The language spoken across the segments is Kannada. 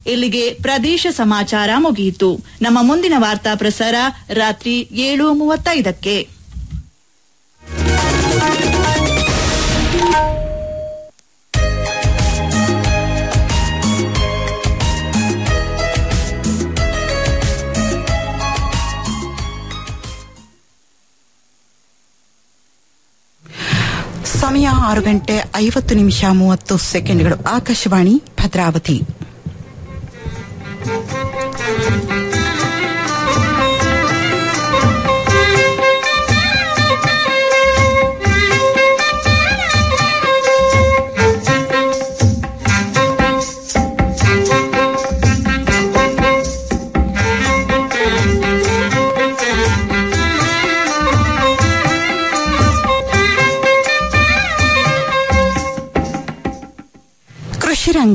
ಇಲ್ಲಿಗೆ ಪ್ರದೇಶ ಸಮಾಚಾರ ಮುಗಿಯಿತು ನಮ್ಮ ಮುಂದಿನ ವಾರ್ತಾ ಪ್ರಸಾರ ರಾತ್ರಿ ಏಳು ಮೂವತ್ತೈದಕ್ಕೆ ಸಮಯ ಆರು ಗಂಟೆ ಐವತ್ತು ನಿಮಿಷ ಮೂವತ್ತು ಸೆಕೆಂಡ್ಗಳು ಆಕಾಶವಾಣಿ ಭದ್ರಾವತಿ ಕೃಷಿ ರಂಗ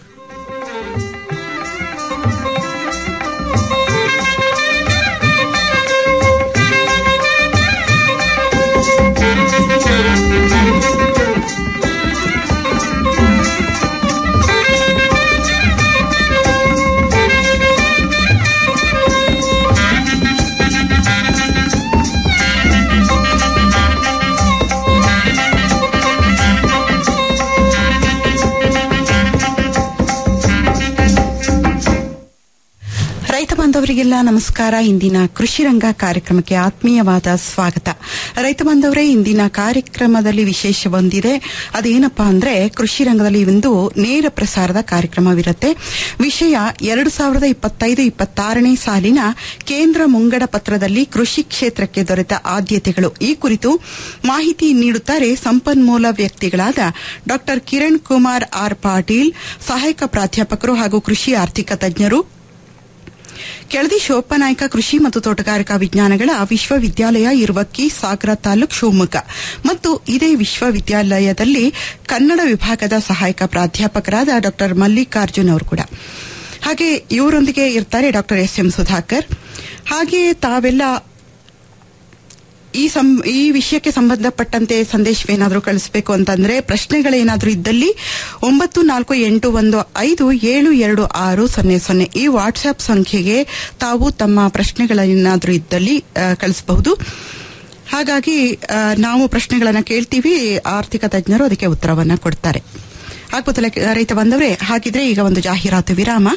ರೈತ ಬಾಂಧವರಿಗೆಲ್ಲ ನಮಸ್ಕಾರ ಇಂದಿನ ಕೃಷಿ ರಂಗ ಕಾರ್ಯಕ್ರಮಕ್ಕೆ ಆತ್ಮೀಯವಾದ ಸ್ವಾಗತ ರೈತ ಬಾಂಧವರೇ ಇಂದಿನ ಕಾರ್ಯಕ್ರಮದಲ್ಲಿ ವಿಶೇಷ ಬಂದಿದೆ ಅದೇನಪ್ಪಾ ಅಂದ್ರೆ ಕೃಷಿ ರಂಗದಲ್ಲಿ ಒಂದು ನೇರ ಪ್ರಸಾರದ ಕಾರ್ಯಕ್ರಮವಿರುತ್ತೆ ವಿಷಯ ಎರಡು ಸಾವಿರದ ಇಪ್ಪತ್ತೈದು ಇಪ್ಪತ್ತಾರನೇ ಸಾಲಿನ ಕೇಂದ್ರ ಮುಂಗಡ ಪತ್ರದಲ್ಲಿ ಕೃಷಿ ಕ್ಷೇತ್ರಕ್ಕೆ ದೊರೆತ ಆದ್ಯತೆಗಳು ಈ ಕುರಿತು ಮಾಹಿತಿ ನೀಡುತ್ತಾರೆ ಸಂಪನ್ಮೂಲ ವ್ಯಕ್ತಿಗಳಾದ ಡಾ ಕಿರಣ್ ಕುಮಾರ್ ಆರ್ ಪಾಟೀಲ್ ಸಹಾಯಕ ಪ್ರಾಧ್ಯಾಪಕರು ಹಾಗೂ ಕೃಷಿ ಆರ್ಥಿಕ ತಜ್ಞರು ಕೆಳದಿ ಶಿವಪ್ಪನಾಯಕ ಕೃಷಿ ಮತ್ತು ತೋಟಗಾರಿಕಾ ವಿಜ್ಞಾನಗಳ ವಿಶ್ವವಿದ್ಯಾಲಯ ಇರುವಕ್ಕಿ ಸಾಗರ ತಾಲೂಕ್ ಶಿವಮೊಗ್ಗ ಮತ್ತು ಇದೇ ವಿಶ್ವವಿದ್ಯಾಲಯದಲ್ಲಿ ಕನ್ನಡ ವಿಭಾಗದ ಸಹಾಯಕ ಪ್ರಾಧ್ಯಾಪಕರಾದ ಡಾ ಮಲ್ಲಿಕಾರ್ಜುನ್ ಅವರು ಕೂಡ ಹಾಗೆ ಇವರೊಂದಿಗೆ ಇರ್ತಾರೆ ಡಾ ಎಸ್ ಎಂ ಸುಧಾಕರ್ ಹಾಗೆ ತಾವೆಲ್ಲ ಈ ಸಂ- ಈ ವಿಷಯಕ್ಕೆ ಸಂಬಂಧಪಟ್ಟಂತೆ ಸಂದೇಶವೇನಾದರೂ ಕಳಿಸಬೇಕು ಅಂತಂದ್ರೆ ಪ್ರಶ್ನೆಗಳೇನಾದರೂ ಇದ್ದಲ್ಲಿ ಒಂಬತ್ತು ನಾಲ್ಕು ಎಂಟು ಒಂದು ಐದು ಏಳು ಎರಡು ಆರು ಸೊನ್ನೆ ಸೊನ್ನೆ ಈ ವಾಟ್ಸ್ಆಪ್ ಸಂಖ್ಯೆಗೆ ತಾವು ತಮ್ಮ ಪ್ರಶ್ನೆಗಳೇನಾದರೂ ಇದ್ದಲ್ಲಿ ಆ, ಕಳಿಸಬಹುದು ಹಾಗಾಗಿ ಆ, ನಾವು ಪ್ರಶ್ನೆಗಳನ್ನ ಕೇಳ್ತೀವಿ ಆರ್ಥಿಕ ತಜ್ಞರು ಅದಕ್ಕೆ ಉತ್ತರವನ್ನ ಕೊಡ್ತಾರೆ ಆಗ್ಬೋದಲ್ಲ ರೈತ ಬಂದವರೇ ಹಾಗಿದ್ರೆ ಈಗ ಒಂದು ಜಾಹೀರಾತು ವಿರಾಮ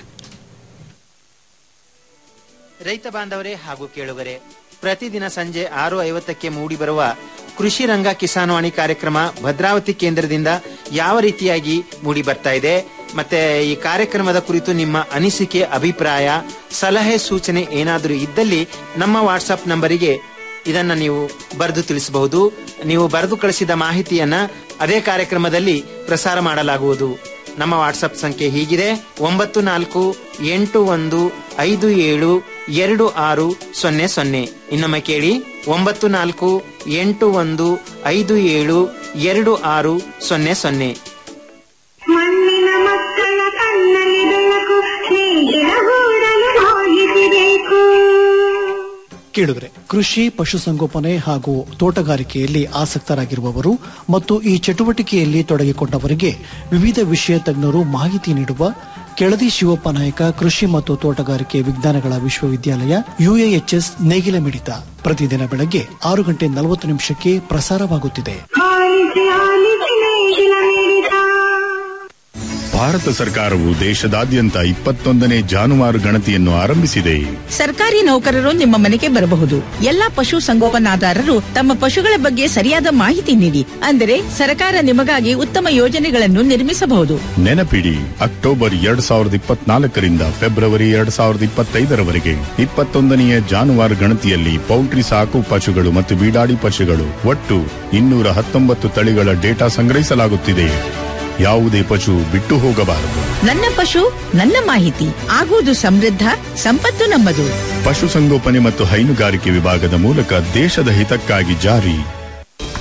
ರೈತ ಬಾಂಧವರೇ ಹಾಗೂ ಕೇಳುಗರೆ ಪ್ರತಿದಿನ ಸಂಜೆ ಆರು ಐವತ್ತಕ್ಕೆ ಮೂಡಿಬರುವ ಕೃಷಿ ರಂಗ ಕಿಸಾನ್ವಾಣಿ ಕಾರ್ಯಕ್ರಮ ಭದ್ರಾವತಿ ಕೇಂದ್ರದಿಂದ ಯಾವ ರೀತಿಯಾಗಿ ಮೂಡಿ ಬರ್ತಾ ಇದೆ ಮತ್ತೆ ಈ ಕಾರ್ಯಕ್ರಮದ ಕುರಿತು ನಿಮ್ಮ ಅನಿಸಿಕೆ ಅಭಿಪ್ರಾಯ ಸಲಹೆ ಸೂಚನೆ ಏನಾದರೂ ಇದ್ದಲ್ಲಿ ನಮ್ಮ ವಾಟ್ಸಪ್ ನಂಬರಿಗೆ ಇದನ್ನ ನೀವು ಬರೆದು ತಿಳಿಸಬಹುದು ನೀವು ಬರೆದು ಕಳಿಸಿದ ಮಾಹಿತಿಯನ್ನ ಅದೇ ಕಾರ್ಯಕ್ರಮದಲ್ಲಿ ಪ್ರಸಾರ ಮಾಡಲಾಗುವುದು ನಮ್ಮ ವಾಟ್ಸಪ್ ಸಂಖ್ಯೆ ಹೀಗಿದೆ ಒಂಬತ್ತು ನಾಲ್ಕು ಎಂಟು ಒಂದು ಐದು ಏಳು ಎರಡು ಆರು ಸೊನ್ನೆ ಸೊನ್ನೆ ಇನ್ನೊಮ್ಮೆ ಕೇಳಿ ಒಂಬತ್ತು ನಾಲ್ಕು ಎಂಟು ಒಂದು ಐದು ಏಳು ಎರಡು ಆರು ಸೊನ್ನೆ ಸೊನ್ನೆ ಮಣ್ಣಿನ ಮಕ್ಕಳ ಕಣ್ಣಲ್ಲಿ ಬೆಳಕು ಸ್ನೇಹಿತರ ಗೂಡಲು ಹೋಗಿಸಬೇಕು ಕೇಳಿದ್ರೆ ಕೃಷಿ ಪಶುಸಂಗೋಪನೆ ಹಾಗೂ ತೋಟಗಾರಿಕೆಯಲ್ಲಿ ಆಸಕ್ತರಾಗಿರುವವರು ಮತ್ತು ಈ ಚಟುವಟಿಕೆಯಲ್ಲಿ ತೊಡಗಿಕೊಂಡವರಿಗೆ ವಿವಿಧ ವಿಷಯ ತಜ್ಞರು ಮಾಹಿತಿ ನೀಡುವ ಕೆಳದಿ ಶಿವಪ್ಪ ನಾಯಕ ಕೃಷಿ ಮತ್ತು ತೋಟಗಾರಿಕೆ ವಿಜ್ಞಾನಗಳ ವಿಶ್ವವಿದ್ಯಾಲಯ ಯುಎಎಚ್ಎಸ್ ನೇಗಿಲ ಮಿಡಿತ ಪ್ರತಿದಿನ ಬೆಳಗ್ಗೆ ಆರು ಗಂಟೆ ನಲವತ್ತು ನಿಮಿಷಕ್ಕೆ ಪ್ರಸಾರವಾಗುತ್ತಿದೆ ಆಲಿಸಿ ಆಲಿಸಿ ನೇಗಿಲ ಮಿಡಿತ ಭಾರತ ಸರ್ಕಾರವು ದೇಶದಾದ್ಯಂತ ಇಪ್ಪತ್ತೊಂದನೇ ಜಾನುವಾರು ಗಣತಿಯನ್ನು ಆರಂಭಿಸಿದೆ ಸರ್ಕಾರಿ ನೌಕರರು ನಿಮ್ಮ ಮನೆಗೆ ಬರಬಹುದು ಎಲ್ಲಾ ಪಶು ಸಂಗೋಪನಾದಾರರು ತಮ್ಮ ಪಶುಗಳ ಬಗ್ಗೆ ಸರಿಯಾದ ಮಾಹಿತಿ ನೀಡಿ ಅಂದರೆ ಸರ್ಕಾರ ನಿಮಗಾಗಿ ಉತ್ತಮ ಯೋಜನೆಗಳನ್ನು ನಿರ್ಮಿಸಬಹುದು ನೆನಪಿಡಿ ಅಕ್ಟೋಬರ್ ಎರಡ್ ಸಾವಿರದ ಇಪ್ಪತ್ನಾಲ್ಕರಿಂದ ಫೆಬ್ರವರಿ ಎರಡ್ ಸಾವಿರದ ಇಪ್ಪತ್ತೈದರವರೆಗೆ ಇಪ್ಪತ್ತೊಂದನೆಯ ಜಾನುವಾರು ಗಣತಿಯಲ್ಲಿ ಪೌಲ್ಟ್ರಿ ಸಾಕು ಪಶುಗಳು ಮತ್ತು ಬೀಡಾಡಿ ಪಶುಗಳು ಒಟ್ಟು ಇನ್ನೂರ ಹತ್ತೊಂಬತ್ತು ತಳಿಗಳ ಡೇಟಾ ಸಂಗ್ರಹಿಸಲಾಗುತ್ತಿದೆ ಯಾವುದೇ ಪಶು ಬಿಟ್ಟು ಹೋಗಬಾರದು ನನ್ನ ಪಶು ನನ್ನ ಮಾಹಿತಿ ಆಗುವುದು ಸಮೃದ್ಧ ಸಂಪತ್ತು ನಮ್ಮದು ಪಶುಸಂಗೋಪನೆ ಮತ್ತು ಹೈನುಗಾರಿಕೆ ವಿಭಾಗದ ಮೂಲಕ ದೇಶದ ಹಿತಕ್ಕಾಗಿ ಜಾರಿ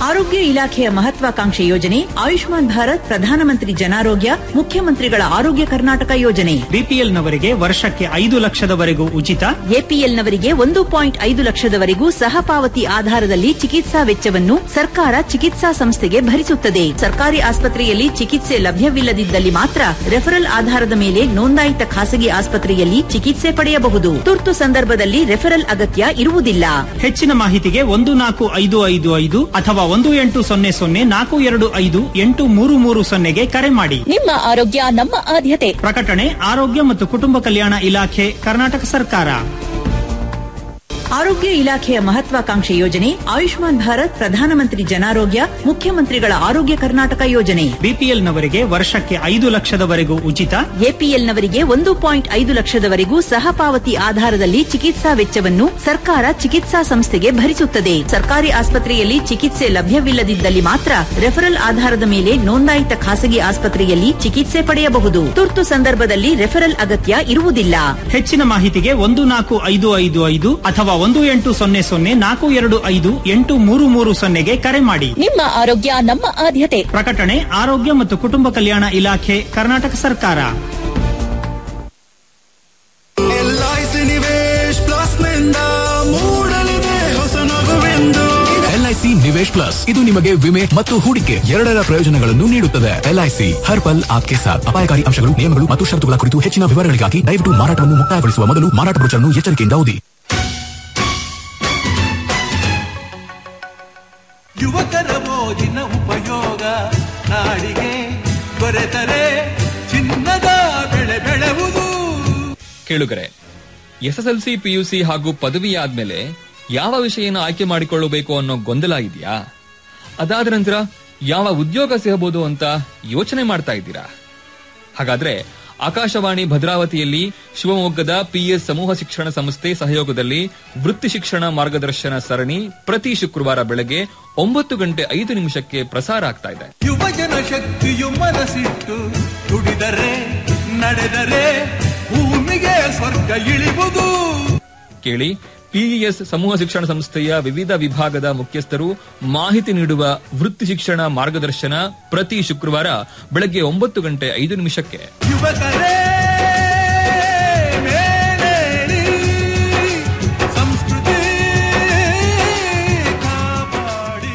ಆರೋಗ್ಯ ಇಲಾಖೆಯ ಮಹತ್ವಾಕಾಂಕ್ಷೆ ಯೋಜನೆ ಆಯುಷ್ಮಾನ್ ಭಾರತ್ ಪ್ರಧಾನಮಂತ್ರಿ ಜನಾರೋಗ್ಯ ಮುಖ್ಯಮಂತ್ರಿಗಳ ಆರೋಗ್ಯ ಕರ್ನಾಟಕ ಯೋಜನೆ ಬಿಪಿಎಲ್ನವರಿಗೆ ವರ್ಷಕ್ಕೆ ಐದು ಲಕ್ಷದವರೆಗೂ ಉಚಿತ ಎಪಿಎಲ್ನವರಿಗೆ ಒಂದು ಪಾಯಿಂಟ್ ಐದು ಲಕ್ಷದವರೆಗೂ ಸಹಪಾವತಿ ಆಧಾರದಲ್ಲಿ ಚಿಕಿತ್ಸಾ ವೆಚ್ಚವನ್ನು ಸರ್ಕಾರ ಚಿಕಿತ್ಸಾ ಸಂಸ್ಥೆಗೆ ಭರಿಸುತ್ತದೆ ಸರ್ಕಾರಿ ಆಸ್ಪತ್ರೆಯಲ್ಲಿ ಚಿಕಿತ್ಸೆ ಲಭ್ಯವಿಲ್ಲದಿದ್ದಲ್ಲಿ ಮಾತ್ರ ರೆಫರಲ್ ಆಧಾರದ ಮೇಲೆ ನೋಂದಾಯಿತ ಖಾಸಗಿ ಆಸ್ಪತ್ರೆಯಲ್ಲಿ ಚಿಕಿತ್ಸೆ ಪಡೆಯಬಹುದು ತುರ್ತು ಸಂದರ್ಭದಲ್ಲಿ ರೆಫರಲ್ ಅಗತ್ಯ ಇರುವುದಿಲ್ಲ ಹೆಚ್ಚಿನ ಮಾಹಿತಿಗೆ ಒಂದು ನಾಲ್ಕು ಐದು ಐದು ಐದು ಅಥವಾ ಒಂದು ಎಂಟು ಸೊನ್ನೆ ಸೊನ್ನೆ ನಾಲ್ಕು ಎರಡು ಐದು ಎಂಟು ಮೂರು ಮೂರು ಸೊನ್ನೆಗೆ ಕರೆ ಮಾಡಿ ನಿಮ್ಮ ಆರೋಗ್ಯ ನಮ್ಮ ಆದ್ಯತೆ ಪ್ರಕಟಣೆ ಆರೋಗ್ಯ ಮತ್ತು ಕುಟುಂಬ ಕಲ್ಯಾಣ ಇಲಾಖೆ ಕರ್ನಾಟಕ ಸರ್ಕಾರ ಆರೋಗ್ಯ ಇಲಾಖೆಯ ಮಹತ್ವಾಕಾಂಕ್ಷೆ ಯೋಜನೆ ಆಯುಷ್ಮಾನ್ ಭಾರತ್ ಪ್ರಧಾನಮಂತ್ರಿ ಜನಾರೋಗ್ಯ ಮುಖ್ಯಮಂತ್ರಿಗಳ ಆರೋಗ್ಯ ಕರ್ನಾಟಕ ಯೋಜನೆ ಬಿಪಿಎಲ್ನವರಿಗೆ ವರ್ಷಕ್ಕೆ ಐದು ಲಕ್ಷದವರೆಗೂ ಉಚಿತ ಎಪಿಎಲ್ನವರಿಗೆ ಒಂದು ಪಾಯಿಂಟ್ ಐದು ಲಕ್ಷದವರೆಗೂ ಸಹಪಾವತಿ ಆಧಾರದಲ್ಲಿ ಚಿಕಿತ್ಸಾ ವೆಚ್ಚವನ್ನು ಸರ್ಕಾರ ಚಿಕಿತ್ಸಾ ಸಂಸ್ಥೆಗೆ ಭರಿಸುತ್ತದೆ ಸರ್ಕಾರಿ ಆಸ್ಪತ್ರೆಯಲ್ಲಿ ಚಿಕಿತ್ಸೆ ಲಭ್ಯವಿಲ್ಲದಿದ್ದಲ್ಲಿ ಮಾತ್ರ ರೆಫರಲ್ ಆಧಾರದ ಮೇಲೆ ನೋಂದಾಯಿತ ಖಾಸಗಿ ಆಸ್ಪತ್ರೆಯಲ್ಲಿ ಚಿಕಿತ್ಸೆ ಪಡೆಯಬಹುದು ತುರ್ತು ಸಂದರ್ಭದಲ್ಲಿ ರೆಫರಲ್ ಅಗತ್ಯ ಇರುವುದಿಲ್ಲ ಹೆಚ್ಚಿನ ಮಾಹಿತಿಗೆ ಒಂದು ನಾಲ್ಕು ಐದು ಐದು ಐದು ಅಥವಾ ಒಂದು ಎಂಟು ಸೊನ್ನೆ ಸೊನ್ನೆ ನಾಲ್ಕು ಎರಡು ಐದು ಎಂಟು ಮೂರು ಮೂರು ಸೊನ್ನೆಗೆ ಕರೆ ಮಾಡಿ ನಿಮ್ಮ ಆರೋಗ್ಯ ನಮ್ಮ ಆದ್ಯತೆ ಪ್ರಕಟಣೆ ಆರೋಗ್ಯ ಮತ್ತು ಕುಟುಂಬ ಕಲ್ಯಾಣ ಇಲಾಖೆ ಕರ್ನಾಟಕ ಸರ್ಕಾರ ಎಲ್ಐಸಿ ನಿವೇಶ್ ಪ್ಲಸ್ ನಿಂದ ಮೂಡಲಿದೆ ಹೊಸ ನಗುವೆಂದು ಎಲ್ಐಸಿ ನಿವೇಶ್ ಪ್ಲಸ್ ಇದು ನಿಮಗೆ ವಿಮೆ ಮತ್ತು ಹೂಡಿಕೆ ಎರಡರ ಪ್ರಯೋಜನಗಳನ್ನು ನೀಡುತ್ತದೆ ಎಲ್ಐಸಿ ಹರ್ ಪಲ್ ಆಪ್ಕೆ ಸಾಥ್ ಅಪಾಯಕಾರಿ ಅಂಶಗಳು ನಿಯಮಗಳು ಮತ್ತು ಷರತ್ತುಗಳ ಕುರಿತು ಹೆಚ್ಚಿನ ವಿವರಗಳಿಗಾಗಿ ದಯವಿಟ್ಟು ಮಾರಾಟವನ್ನು ಮುಕ್ತಾಯಗೊಳಿಸುವ ಮೊದಲು ಮಾರಾಟ ಬ್ರೋಚರ್ನ್ನು ಎಚ್ಚರಿಕೆಯಿಂದ ಓದಿ ಯುವಕರ ಮೋಜಿನ ಉಪಯೋಗ ನಾಡಿಗೆ ದೊರೆತರೆ ಚಿನ್ನದ ಬೆಳೆ ಬೆಳೆವುದು ಕೇಳುಗರೆ ಎಸ್ಎಸ್ಎಲ್ಸಿ ಪಿಯುಸಿ ಹಾಗೂ ಪದವಿ ಆದ್ಮೇಲೆ ಯಾವ ವಿಷಯನ ಆಯ್ಕೆ ಮಾಡಿಕೊಳ್ಳಬೇಕು ಅನ್ನೋ ಗೊಂದಲ ಇದೆಯಾ ಅದಾದ ನಂತರ ಯಾವ ಉದ್ಯೋಗ ಸಿಗಬಹುದು ಅಂತ ಯೋಚನೆ ಮಾಡ್ತಾ ಇದ್ದೀರಾ ಹಾಗಾದ್ರೆ ಆಕಾಶವಾಣಿ ಭದ್ರಾವತಿಯಲ್ಲಿ ಶಿವಮೊಗ್ಗದ ಪಿಎಸ್ ಸಮೂಹ ಶಿಕ್ಷಣ ಸಂಸ್ಥೆ ಸಹಯೋಗದಲ್ಲಿ ವೃತ್ತಿ ಶಿಕ್ಷಣ ಮಾರ್ಗದರ್ಶನ ಸರಣಿ ಪ್ರತಿ ಶುಕ್ರವಾರ ಬೆಳಗ್ಗೆ ಒಂಬತ್ತು ಗಂಟೆ ಐದು ನಿಮಿಷಕ್ಕೆ ಪ್ರಸಾರ ಆಗ್ತಾ ಇದೆ ಯುವಜನ ಶಕ್ತಿಯು ಮನಸ್ಸಿಟ್ಟು ದುಡಿದರೆ ನಡೆದರೆ ಭೂಮಿಗೆ ಸ್ವರ್ಗ ಇಳಿವುದು ಕೇಳಿ ಪಿಇಎಸ್ ಸಮೂಹ ಶಿಕ್ಷಣ ಸಂಸ್ಥೆಯ ವಿವಿಧ ವಿಭಾಗದ ಮುಖ್ಯಸ್ಥರು ಮಾಹಿತಿ ನೀಡುವ ವೃತ್ತಿ ಶಿಕ್ಷಣ ಮಾರ್ಗದರ್ಶನ ಪ್ರತಿ ಶುಕ್ರವಾರ ಬೆಳಗ್ಗೆ ಒಂಬತ್ತು ಗಂಟೆ ಐದು ನಿಮಿಷಕ್ಕೆ ಯುವಕರೇ ಮೇಲೇಳಿ ಸಂಸ್ಕೃತಿ ಕಾಪಾಡಿ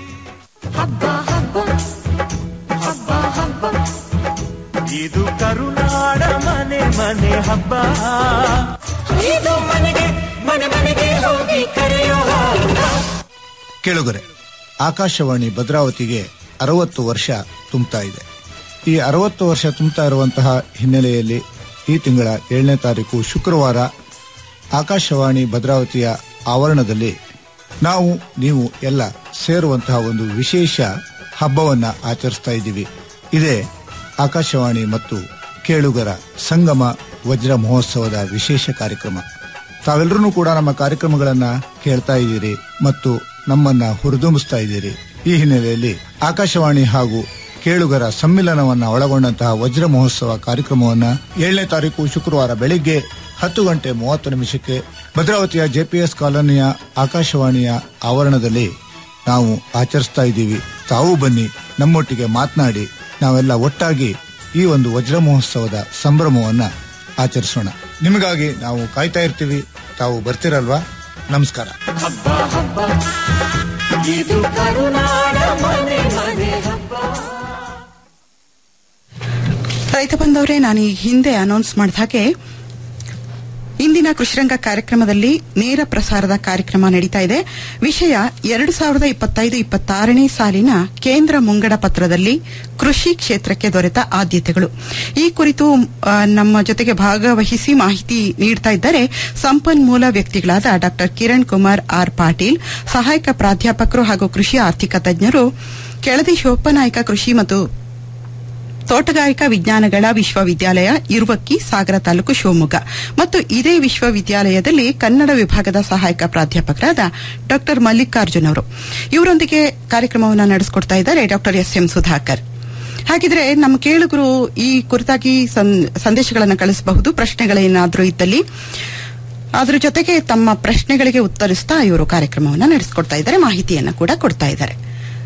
ಇದು ಕರುನಾಡ ಮನೆ ಮನೆ ಹಬ್ಬ ಇದು ಮನೆಗೆ ಮನೆ ಮನೆಗೆ ಹೋಗಿ ಕರೆಯೋ ಕೇಳುಗರೆ ಆಕಾಶವಾಣಿ ಭದ್ರಾವತಿಗೆ ಅರವತ್ತು ವರ್ಷ ತುಂಬುತ್ತಾ ಇದೆ ಈ ಅರವತ್ತು ವರ್ಷ ತುಂಬುತ್ತಾ ಇರುವಂತಹ ಹಿನ್ನೆಲೆಯಲ್ಲಿ ಈ ತಿಂಗಳ ಏಳನೇ ತಾರೀಕು ಶುಕ್ರವಾರ ಆಕಾಶವಾಣಿ ಭದ್ರಾವತಿಯ ಆವರಣದಲ್ಲಿ ನಾವು ನೀವು ಎಲ್ಲ ಸೇರುವಂತಹ ಒಂದು ವಿಶೇಷ ಹಬ್ಬವನ್ನ ಆಚರಿಸ್ತಾ ಇದ್ದೀವಿ ಇದೇ ಆಕಾಶವಾಣಿ ಮತ್ತು ಕೇಳುಗರ ಸಂಗಮ ವಜ್ರ ಮಹೋತ್ಸವದ ವಿಶೇಷ ಕಾರ್ಯಕ್ರಮ ತಾವೆಲ್ಲರೂ ಕೂಡ ನಮ್ಮ ಕಾರ್ಯಕ್ರಮಗಳನ್ನ ಕೇಳ್ತಾ ಇದ್ದೀರಿ ಮತ್ತು ನಮ್ಮನ್ನ ಹುರಿದುಂಬಿಸ್ತಾ ಇದ್ದೀರಿ ಈ ಹಿನ್ನೆಲೆಯಲ್ಲಿ ಆಕಾಶವಾಣಿ ಹಾಗೂ ಕೇಳುಗರ ಸಮ್ಮಿಲನವನ್ನ ಒಳಗೊಂಡಂತಹ ವಜ್ರ ಮಹೋತ್ಸವ ಕಾರ್ಯಕ್ರಮವನ್ನ ಏಳನೇ ತಾರೀಕು ಶುಕ್ರವಾರ ಬೆಳಿಗ್ಗೆ ಹತ್ತು ಗಂಟೆ ಮೂವತ್ತು ನಿಮಿಷಕ್ಕೆ ಭದ್ರಾವತಿಯ ಜೆಪಿಎಸ್ ಕಾಲೋನಿಯ ಆಕಾಶವಾಣಿಯ ಆವರಣದಲ್ಲಿ ನಾವು ಆಚರಿಸ್ತಾ ಇದ್ದೀವಿ ತಾವು ಬನ್ನಿ ನಮ್ಮೊಟ್ಟಿಗೆ ಮಾತನಾಡಿ ನಾವೆಲ್ಲ ಒಟ್ಟಾಗಿ ಈ ಒಂದು ವಜ್ರ ಮಹೋತ್ಸವದ ಸಂಭ್ರಮವನ್ನ ಆಚರಿಸೋಣ ನಿಮಗಾಗಿ ನಾವು ಕಾಯ್ತಾ ಇರ್ತೀವಿ ತಾವು ಬರ್ತಿರಲ್ವಾ ನಮಸ್ಕಾರ ಇದು ಕರುನಾಡ ಮನೆ ಮನೆ ಹಬ್ಬ ರೈತ ಬಂದವರೇ ನಾನು ಈ ಹಿಂದೆ ಅನೌನ್ಸ್ ಮಾಡಿದ ಹಾಗೆ ಇಂದಿನ ಕೃಷಿರಂಗ ಕಾರ್ಯಕ್ರಮದಲ್ಲಿ ನೇರ ಪ್ರಸಾರದ ಕಾರ್ಯಕ್ರಮ ನಡೀತಾ ಇದೆ ವಿಷಯ ಎರಡು ಸಾವಿರದ ಇಪ್ಪತ್ತೈದು ಇಪ್ಪತ್ತಾರನೇ ಸಾಲಿನ ಕೇಂದ್ರ ಮುಂಗಡ ಪತ್ರದಲ್ಲಿ ಕೃಷಿ ಕ್ಷೇತ್ರಕ್ಕೆ ದೊರೆತ ಆದ್ಯತೆಗಳು ಈ ಕುರಿತು ಆ, ನಮ್ಮ ಜೊತೆಗೆ ಭಾಗವಹಿಸಿ ಮಾಹಿತಿ ನೀಡ್ತಾ ಇದ್ದಾರೆ ಸಂಪನ್ಮೂಲ ವ್ಯಕ್ತಿಗಳಾದ ಡಾ ಕಿರಣ್ ಕುಮಾರ್ ಆರ್ ಪಾಟೀಲ್ ಸಹಾಯಕ ಪ್ರಾಧ್ಯಾಪಕರು ಹಾಗೂ ಕೃಷಿ ಆರ್ಥಿಕ ತಜ್ಞರು ಕೆಳದಿ ಶಿವಪ್ಪನಾಯಕ ಕೃಷಿ ಮತ್ತು ತೋಟಗಾರಿಕಾ ವಿಜ್ಞಾನಗಳ ವಿಶ್ವವಿದ್ಯಾಲಯ ಇರುವಕ್ಕಿ ಸಾಗರ ತಾಲೂಕು ಶಿವಮೊಗ್ಗ ಮತ್ತು ಇದೇ ವಿಶ್ವವಿದ್ಯಾಲಯದಲ್ಲಿ ಕನ್ನಡ ವಿಭಾಗದ ಸಹಾಯಕ ಪ್ರಾಧ್ಯಾಪಕರಾದ ಡಾ ಮಲ್ಲಿಕಾರ್ಜುನ್ ಅವರು ಇವರೊಂದಿಗೆ ಕಾರ್ಯಕ್ರಮವನ್ನು ನಡೆಸಿಕೊಡ್ತಾ ಇದ್ದಾರೆ ಡಾ ಎಸ್ ಎಂ ಸುಧಾಕರ್ ಹಾಗಿದ್ರೆ ನಮ್ಮ ಕೇಳುಗರು ಈ ಕುರಿತಾಗಿ ಸಂ- ಸಂದೇಶಗಳನ್ನು ಕಳಿಸಬಹುದು ಪ್ರಶ್ನೆಗಳೇನಾದರೂ ಇದ್ದಲ್ಲಿ ಅದರ ಜೊತೆಗೆ ತಮ್ಮ ಪ್ರಶ್ನೆಗಳಿಗೆ ಉತ್ತರಿಸ್ತಾ ಇವರು ಕಾರ್ಯಕ್ರಮವನ್ನು ನಡೆಸಿಕೊಡ್ತಾ ಇದ್ದಾರೆ ಮಾಹಿತಿಯನ್ನು ಕೂಡ ಕೊಡ್ತಾ ಇದ್ದಾರೆ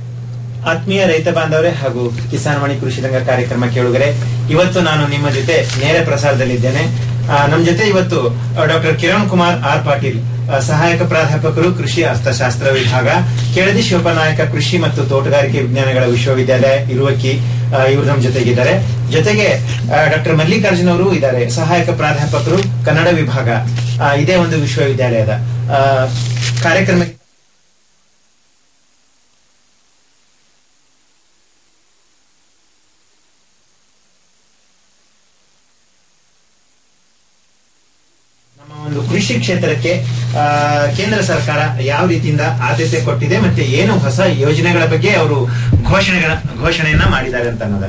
ಆತ್ಮೀಯ ರೈತ ಬಾಂಧವರೇ ಹಾಗೂ ಕಿಸಾನ್ ವಾಣಿ ಕೃಷಿ ರಂಗ ಕಾರ್ಯಕ್ರಮ ಕೇಳುಗರೆ ಇವತ್ತು ನಾನು ನಿಮ್ಮ ಜೊತೆ ನೇರ ಪ್ರಸಾರದಲ್ಲಿದ್ದೇನೆ ಆ, ನಮ್ಮ ಜೊತೆ ಇವತ್ತು ಡಾಕ್ಟರ್ ಕಿರಣ್ ಕುಮಾರ್ ಆರ್ ಪಾಟೀಲ್ ಆ, ಸಹಾಯಕ ಪ್ರಾಧ್ಯಾಪಕರು ಕೃಷಿ ಅರ್ಥಶಾಸ್ತ್ರ ವಿಭಾಗ ಕೆಳದಿ ಶಿವಪನಾಯಕ ಕೃಷಿ ಮತ್ತು ತೋಟಗಾರಿಕೆ ವಿಜ್ಞಾನಗಳ ವಿಶ್ವವಿದ್ಯಾಲಯ ಇರುವಕ್ಕಿ ಆ, ಇವರು ನಮ್ಮ ಜೊತೆಗಿದ್ದಾರೆ ಜೊತೆಗೆ ಡಾಕ್ಟರ್ ಮಲ್ಲಿಕಾರ್ಜುನ್ ಅವರು ಇದ್ದಾರೆ ಸಹಾಯಕ ಪ್ರಾಧ್ಯಾಪಕರು ಕನ್ನಡ ವಿಭಾಗ ಆ, ಇದೇ ಒಂದು ವಿಶ್ವವಿದ್ಯಾಲಯದ ಆ, ಕಾರ್ಯಕ್ರಮಕ್ಕೆ ನಮ್ಮ ಒಂದು ಕೃಷಿ ಕ್ಷೇತ್ರಕ್ಕೆ ಆ, ಕೇಂದ್ರ ಸರ್ಕಾರ ಯಾವ ರೀತಿಯಿಂದ ಆದ್ಯತೆ ಕೊಟ್ಟಿದೆ ಮತ್ತೆ ಏನು ಹೊಸ ಯೋಜನೆಗಳ ಬಗ್ಗೆ ಅವರು ಘೋಷಣೆಗಳ ಘೋಷಣೆಯನ್ನ ಮಾಡಿದ್ದಾರೆ ಅಂತ ಅನ್ನೋದ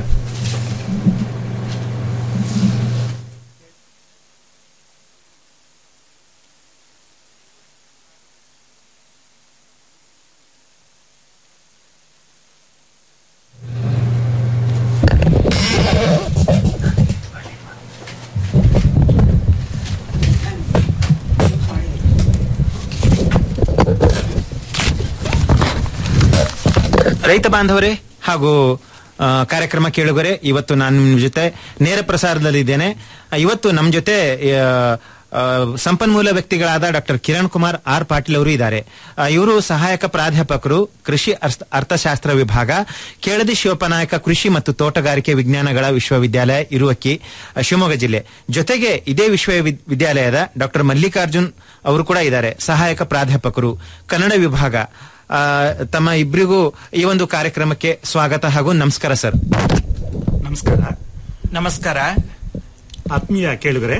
ರೈತ ಬಾಂಧವರೇ ಹಾಗೂ ಆ, ಕಾರ್ಯಕ್ರಮ ಕೇಳುಗರೆ ಇವತ್ತು ನಾನು ನಿಮ್ಮ ಜೊತೆ ನೇರ ಪ್ರಸಾರದಲ್ಲಿದ್ದೇನೆ ಆ, ಇವತ್ತು ನಮ್ಮ ಜೊತೆ ಆ, ಆ, ಸಂಪನ್ಮೂಲ ವ್ಯಕ್ತಿಗಳಾದ ಡಾಕ್ಟರ್ ಕಿರಣ್ ಕುಮಾರ್ ಆರ್ ಪಾಟೀಲ್ ಅವರು ಇದ್ದಾರೆ ಆ, ಇವರು ಸಹಾಯಕ ಪ್ರಾಧ್ಯಾಪಕರು ಕೃಷಿ ಅರ್ಥ- ಅರ್ಥಶಾಸ್ತ್ರ ವಿಭಾಗ ಕೇಳದಿ ಶಿವಪನಾಯಕ ಕೃಷಿ ಮತ್ತು ತೋಟಗಾರಿಕೆ ವಿಜ್ಞಾನಗಳ ವಿಶ್ವವಿದ್ಯಾಲಯ ಇರುವಕ್ಕಿ ಆ, ಶಿವಮೊಗ್ಗ ಜಿಲ್ಲೆ ಜೊತೆಗೆ ಇದೇ ವಿಶ್ವವಿದ್ಯಾಲಯದ ಡಾಕ್ಟರ್ ಮಲ್ಲಿಕಾರ್ಜುನ್ ಅವರು ಕೂಡ ಇದ್ದಾರೆ ಸಹಾಯಕ ಪ್ರಾಧ್ಯಾಪಕರು ಕನ್ನಡ ವಿಭಾಗ ಆ, ತಮ್ಮ ಇಬ್ಬರಿಗೂ ಈ ಒಂದು ಕಾರ್ಯಕ್ರಮಕ್ಕೆ ಸ್ವಾಗತ ಹಾಗೂ ನಮಸ್ಕಾರ ಸರ್ ನಮಸ್ಕಾರ ನಮಸ್ಕಾರ ಆತ್ಮೀಯ ಕೇಳುಗರೆ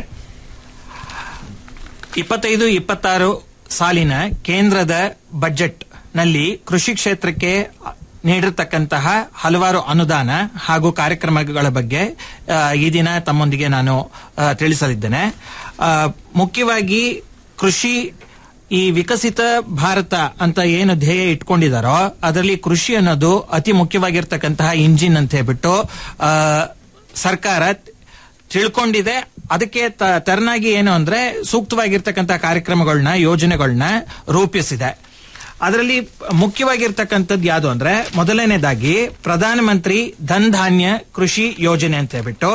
ಇಪ್ಪತ್ತೈದು ಇಪ್ಪತ್ತಾರು ಸಾಲಿನ ಕೇಂದ್ರದ ಬಜೆಟ್ ನಲ್ಲಿ ಕೃಷಿ ಕ್ಷೇತ್ರಕ್ಕೆ ನೀಡಿರ್ತಕ್ಕಂತಹ ಹಲವಾರು ಅನುದಾನ ಹಾಗೂ ಕಾರ್ಯಕ್ರಮಗಳ ಬಗ್ಗೆ ಆ, ಈ ದಿನ ತಮ್ಮೊಂದಿಗೆ ನಾನು ಆ, ತಿಳಿಸಲಿದ್ದೇನೆ ಆ, ಮುಖ್ಯವಾಗಿ ಕೃಷಿ ಈ ವಿಕಸಿತ ಭಾರತ ಅಂತ ಏನು ಧ್ಯೇಯ ಇಟ್ಕೊಂಡಿದಾರೋ ಅದರಲ್ಲಿ ಕೃಷಿ ಅನ್ನೋದು ಅತಿ ಮುಖ್ಯವಾಗಿರ್ತಕ್ಕಂತಹ ಇಂಜಿನ್ ಅಂತ ಹೇಳ್ಬಿಟ್ಟು ಆ, ಸರ್ಕಾರ ತಿಳ್ಕೊಂಡಿದೆ ಅದಕ್ಕೆ ತ- ತೆರನಾಗಿ ಏನು ಅಂದ್ರೆ ಸೂಕ್ತವಾಗಿರ್ತಕ್ಕಂತಹ ಕಾರ್ಯಕ್ರಮಗಳನ್ನ ಯೋಜನೆಗಳನ್ನ ರೂಪಿಸಿದೆ ಅದರಲ್ಲಿ ಮುಖ್ಯವಾಗಿರ್ತಕ್ಕಂಥದ್ದು ಯಾವುದು ಅಂದ್ರೆ ಮೊದಲನೇದಾಗಿ ಪ್ರಧಾನಮಂತ್ರಿ ಧನ್ ಧಾನ್ಯ ಕೃಷಿ ಯೋಜನೆ ಅಂತ ಹೇಳ್ಬಿಟ್ಟು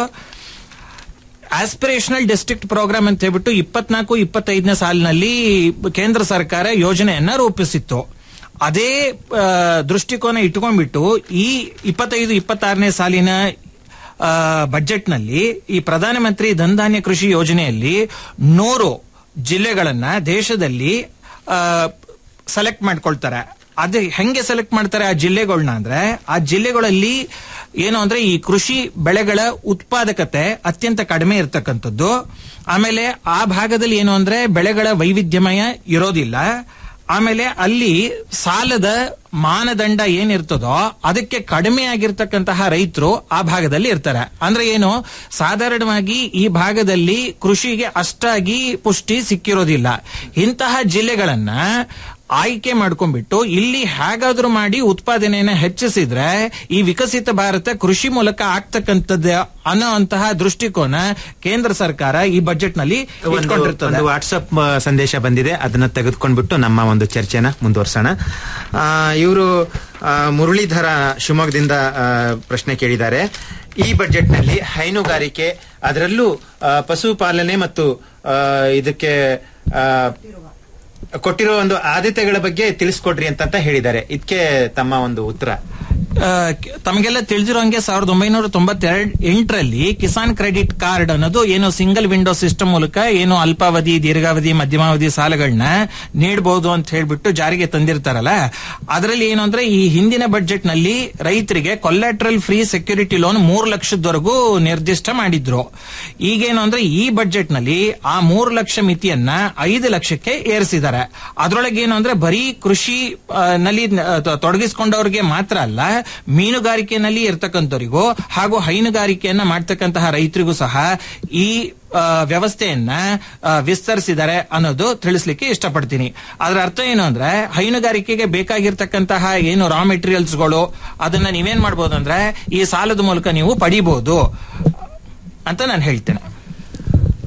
ಆಸ್ಪಿರೇಷನಲ್ ಡಿಸ್ಟ್ರಿಕ್ಟ್ ಪ್ರೋಗ್ರಾಮ್ ಅಂತ ಹೇಳ್ಬಿಟ್ಟು ಇಪ್ಪತ್ನಾಲ್ಕು ಇಪ್ಪತ್ತೈದನೇ ಸಾಲಿನಲ್ಲಿ ಕೇಂದ್ರ ಸರ್ಕಾರ ಯೋಜನೆಯನ್ನ ರೂಪಿಸಿತ್ತು ಅದೇ ಆ, ದೃಷ್ಟಿಕೋನ ಇಟ್ಕೊಂಡ್ಬಿಟ್ಟು ಈ ಇಪ್ಪತ್ತೈದು ಇಪ್ಪತ್ತಾರನೇ ಸಾಲಿನ ಆ, ಬಜೆಟ್ನಲ್ಲಿ ಈ ಪ್ರಧಾನಮಂತ್ರಿ ಧನ್ಧಾನ್ಯ ಕೃಷಿ ಯೋಜನೆಯಲ್ಲಿ ನೂರು ಜಿಲ್ಲೆಗಳನ್ನ ದೇಶದಲ್ಲಿ ಸೆಲೆಕ್ಟ್ ಮಾಡ್ಕೊಳ್ತಾರೆ ಅದು ಹೆಂಗೆ ಸೆಲೆಕ್ಟ್ ಮಾಡ್ತಾರೆ ಆ ಜಿಲ್ಲೆಗಳನ್ನ ಅಂದ್ರೆ ಆ ಜಿಲ್ಲೆಗಳಲ್ಲಿ ಏನು ಅಂದ್ರೆ ಈ ಕೃಷಿ ಬೆಳೆಗಳ ಉತ್ಪಾದಕತೆ ಅತ್ಯಂತ ಕಡಿಮೆ ಇರತಕ್ಕಂಥದ್ದು ಆಮೇಲೆ ಆ ಭಾಗದಲ್ಲಿ ಏನು ಅಂದ್ರೆ ಬೆಳೆಗಳ ವೈವಿಧ್ಯಮಯ ಇರೋದಿಲ್ಲ ಆಮೇಲೆ ಅಲ್ಲಿ ಸಾಲದ ಮಾನದಂಡ ಏನಿರ್ತದೋ ಅದಕ್ಕೆ ಕಡಿಮೆ ಆಗಿರ್ತಕ್ಕಂತಹ ರೈತರು ಆ ಭಾಗದಲ್ಲಿ ಇರ್ತಾರೆ ಅಂದ್ರೆ ಏನು ಸಾಧಾರಣವಾಗಿ ಈ ಭಾಗದಲ್ಲಿ ಕೃಷಿಗೆ ಅಷ್ಟಾಗಿ ಪುಷ್ಟಿ ಸಿಕ್ಕಿರೋದಿಲ್ಲ ಇಂತಹ ಜಿಲ್ಲೆಗಳನ್ನ ಆಯ್ಕೆ ಮಾಡ್ಕೊಂಡ್ಬಿಟ್ಟು ಇಲ್ಲಿ ಹೇಗಾದ್ರೂ ಮಾಡಿ ಉತ್ಪಾದನೆಯನ್ನ ಹೆಚ್ಚಿಸಿದ್ರೆ ಈ ವಿಕಸಿತ ಭಾರತ ಕೃಷಿ ಮೂಲಕ ಆಗ್ತಕ್ಕಂಥದ್ದು ಅನ್ನೋ ಅಂತಹ ದೃಷ್ಟಿಕೋನ ಕೇಂದ್ರ ಸರ್ಕಾರ ಈ ಬಜೆಟ್ ನಲ್ಲಿ ಒಂದು ಇಟ್ಕೊಂಡಿರ್ತದೆ ಒಂದು ವಾಟ್ಸಪ್ ಆ, ಸಂದೇಶ ಬಂದಿದೆ ಅದನ್ನ ತೆಗೆದುಕೊಂಡ್ಬಿಟ್ಟು ನಮ್ಮ ಒಂದು ಚರ್ಚೆನ ಮುಂದುವರ್ಸೋಣ ಇವರು ಮುರಳೀಧರ ಶಿವಮೊಗ್ಗದಿಂದ ಆ, ಪ್ರಶ್ನೆ ಕೇಳಿದ್ದಾರೆ ಈ ಬಜೆಟ್ನಲ್ಲಿ ಹೈನುಗಾರಿಕೆ ಅದರಲ್ಲೂ ಆ, ಪಶುಪಾಲನೆ ಮತ್ತು ಆ, ಇದಕ್ಕೆ ಆ, ಕೊಟ್ಟಿರೋ ಒಂದು ಆದ್ಯತೆಗಳ ಬಗ್ಗೆ ತಿಳಿಸ್ಕೊಡ್ರಿ ಅಂತ ಹೇಳಿದ್ದಾರೆ ಇದಕ್ಕೆ ತಮ್ಮ ಒಂದು ಉತ್ತರ ಆ, ಕ- ತಮಗೆಲ್ಲ ತಿಳಿದಿರೋಂಗೆ ಸಾವಿರದ ಒಂಬೈನೂರ ತೊಂಬತ್ತೆರಡು ಎಂಟರಲ್ಲಿ ಕಿಸಾನ್ ಕ್ರೆಡಿಟ್ ಕಾರ್ಡ್ ಅನ್ನೋದು ಏನು ಸಿಂಗಲ್ ವಿಂಡೋ ಸಿಸ್ಟಮ್ ಮೂಲಕ ಏನು ಅಲ್ಪಾವಧಿ ದೀರ್ಘಾವಧಿ ಮಧ್ಯಮಾವಧಿ ಸಾಲಗಳನ್ನ ನೀಡಬಹುದು ಅಂತ ಹೇಳ್ಬಿಟ್ಟು ಜಾರಿಗೆ ತಂದಿರ್ತಾರಲ್ಲ ಅದರಲ್ಲಿ ಏನು ಅಂದ್ರೆ ಈ ಹಿಂದಿನ ಬಜೆಟ್ ನಲ್ಲಿ ರೈತರಿಗೆ ಕೊಲ್ಯಾಟ್ರಲ್ ಫ್ರೀ ಸೆಕ್ಯೂರಿಟಿ ಲೋನ್ ಮೂರು ಲಕ್ಷದವರೆಗೂ ನಿರ್ದಿಷ್ಟ ಮಾಡಿದ್ರು ಈಗೇನು ಅಂದ್ರೆ ಈ ಬಜೆಟ್ ನಲ್ಲಿ ಆ ಮೂರು ಲಕ್ಷ ಮಿತಿಯನ್ನ ಐದು ಲಕ್ಷಕ್ಕೆ ಏರಿಸಿದ್ದಾರೆ ಅದರೊಳಗೆ ಏನು ಅಂದ್ರೆ ಬರೀ ಕೃಷಿ ಆ, ನಲ್ಲಿ ಆ, ತ- ತೊಡಗಿಸಿಕೊಂಡವ್ರಿಗೆ ಮಾತ್ರ ಅಲ್ಲ ಮೀನುಗಾರಿಕೆನಲ್ಲಿ ಇರ್ತಕ್ಕಂಥವರಿಗೂ ಹಾಗೂ ಹೈನುಗಾರಿಕೆಯನ್ನ ಮಾಡ್ತಕ್ಕಂತಹ ರೈತರಿಗೂ ಸಹ ಈ ಆ, ವ್ಯವಸ್ಥೆಯನ್ನ ಆ, ವಿಸ್ತರಿಸಿದ್ದಾರೆ ಅನ್ನೋದು ತಿಳಿಸ್ಲಿಕ್ಕೆ ಇಷ್ಟಪಡ್ತೀನಿ ಅದರ ಅರ್ಥ ಏನು ಅಂದ್ರೆ ಹೈನುಗಾರಿಕೆಗೆ ಬೇಕಾಗಿರ್ತಕ್ಕಂತಹ ಏನು ರಾ ಮೆಟೀರಿಯಲ್ಸ್ಗಳು ಅದನ್ನ ನೀವೇನ್ ಮಾಡ್ಬೋದು ಅಂದ್ರೆ ಈ ಸಾಲದ ಮೂಲಕ ನೀವು ಪಡಿಬಹುದು ಅಂತ ನಾನು ಹೇಳ್ತೇನೆ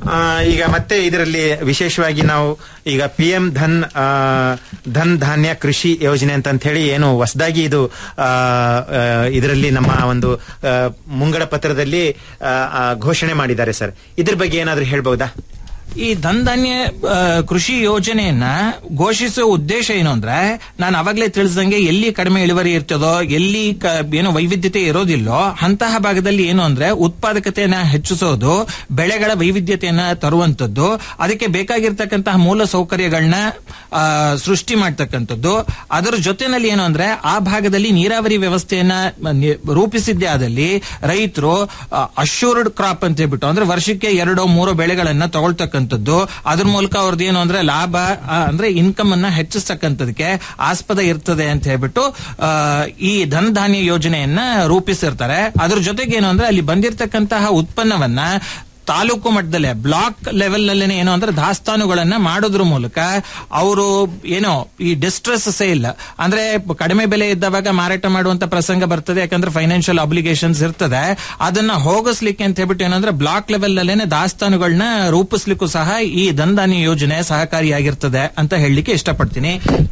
ಆ, ಈಗ ಮತ್ತೆ ಇದರಲ್ಲಿ ವಿಶೇಷವಾಗಿ ನಾವು ಈಗ ಪಿ ಎಂ ಧನ್ ಆ, ಧನ್ ಧಾನ್ಯ ಕೃಷಿ ಯೋಜನೆ ಅಂತ ಹೇಳಿ ಏನು ಹೊಸದಾಗಿ ಇದು ಆ, ಆ, ಇದರಲ್ಲಿ ನಮ್ಮ ಒಂದು ಆ, ಮುಂಗಡ ಪತ್ರದಲ್ಲಿ ಆ, ಆ, ಘೋಷಣೆ ಮಾಡಿದ್ದಾರೆ ಸರ್ ಇದ್ರ ಬಗ್ಗೆ ಏನಾದ್ರೂ ಹೇಳ್ಬಹುದಾ ಈ ಧನ್ಧಾನ್ಯ ಆ, ಕೃಷಿ ಯೋಜನೆಯನ್ನ ಘೋಷಿಸುವ ಉದ್ದೇಶ ಏನು ಅಂದ್ರೆ ನಾನು ಅವಾಗಲೇ ತಿಳಿಸಿದಂಗೆ ಎಲ್ಲಿ ಕಡಿಮೆ ಇಳುವರಿ ಇರ್ತದೋ ಎಲ್ಲಿ ಕ- ಏನೋ ವೈವಿಧ್ಯತೆ ಇರೋದಿಲ್ಲೋ ಅಂತಹ ಭಾಗದಲ್ಲಿ ಏನು ಅಂದ್ರೆ ಉತ್ಪಾದಕತೆಯನ್ನ ಹೆಚ್ಚಿಸೋದು ಬೆಳೆಗಳ ವೈವಿಧ್ಯತೆಯನ್ನ ತರುವಂತದ್ದು ಅದಕ್ಕೆ ಬೇಕಾಗಿರ್ತಕ್ಕಂತಹ ಮೂಲ ಸೌಕರ್ಯಗಳನ್ನ ಆ, ಸೃಷ್ಟಿ ಮಾಡ್ತಕ್ಕಂಥದ್ದು ಅದರ ಜೊತೆನಲ್ಲಿ ಏನು ಅಂದ್ರೆ ಆ ಭಾಗದಲ್ಲಿ ನೀರಾವರಿ ವ್ಯವಸ್ಥೆಯನ್ನ ನಿ- ರೂಪಿಸಿದ್ದೇ ಆದಲ್ಲಿ ರೈತರು ಅಶ್ಯೂರ್ಡ್ ಕ್ರಾಪ್ ಅಂತ ಹೇಳ್ಬಿಟ್ಟು ಅಂದ್ರೆ ವರ್ಷಕ್ಕೆ ಎರಡೋ ಮೂರೋ ಬೆಳೆಗಳನ್ನ ತಗೊಳ್ತಕ್ಕಂಥದ್ದು ಅದ್ರ ಮೂಲಕ ಅವ್ರದ್ದು ಏನು ಅಂದ್ರೆ ಲಾಭ ಆ, ಅಂದ್ರೆ ಇನ್ಕಮ್ ಅನ್ನ ಹೆಚ್ಚಿಸ್ತಕ್ಕಂಥದಕ್ಕೆ ಆಸ್ಪದ ಇರ್ತದೆ ಅಂತ ಹೇಳ್ಬಿಟ್ಟು ಆ, ಈ ಧನಧಾನ್ಯ ಯೋಜನೆಯನ್ನ ರೂಪಿಸಿರ್ತಾರೆ ಅದ್ರ ಜೊತೆಗೆ ಏನು ಅಂದ್ರೆ ಅಲ್ಲಿ ಬಂದಿರತಕ್ಕಂತಹ ಉತ್ಪನ್ನವನ್ನ ತಾಲೂಕು ಮಟ್ಟದಲ್ಲೇ ಬ್ಲಾಕ್ ಲೆವೆಲ್ ನಲ್ಲಿ ಏನು ಅಂದ್ರೆ ದಾಸ್ತಾನುಗಳನ್ನ ಮಾಡೋದ್ರ ಮೂಲಕ ಅವರು ಏನೋ ಈ ಡಿಸ್ಟ್ರೆಸ್ ಸೇಲ್ ಅಂದ್ರೆ ಕಡಿಮೆ ಬೆಲೆ ಇದ್ದವಾಗ ಮಾರಾಟ ಮಾಡುವಂತ ಪ್ರಸಂಗ ಬರ್ತದೆ ಯಾಕಂದ್ರೆ ಫೈನಾನ್ಷಿಯಲ್ ಅಬ್ಲಿಗೇಷನ್ಸ್ ಇರ್ತದೆ ಅದನ್ನ ಹೋಗಿಸ್ಲಿಕ್ಕೆ ಅಂತ ಹೇಳ್ಬಿಟ್ಟು ಏನಂದ್ರೆ ಬ್ಲಾಕ್ ಲೆವೆಲ್ ನಲ್ಲೇನೆ ದಾಸ್ತಾನುಗಳನ್ನ ರೂಪಿಸ್ಲಿಕ್ಕೂ ಸಹ ಈ ಧನಧಾನ್ಯ ಯೋಜನೆ ಸಹಕಾರಿಯಾಗಿರ್ತದೆ ಅಂತ ಹೇಳಲಿಕ್ಕೆ ಇಷ್ಟಪಡ್ತೀನಿ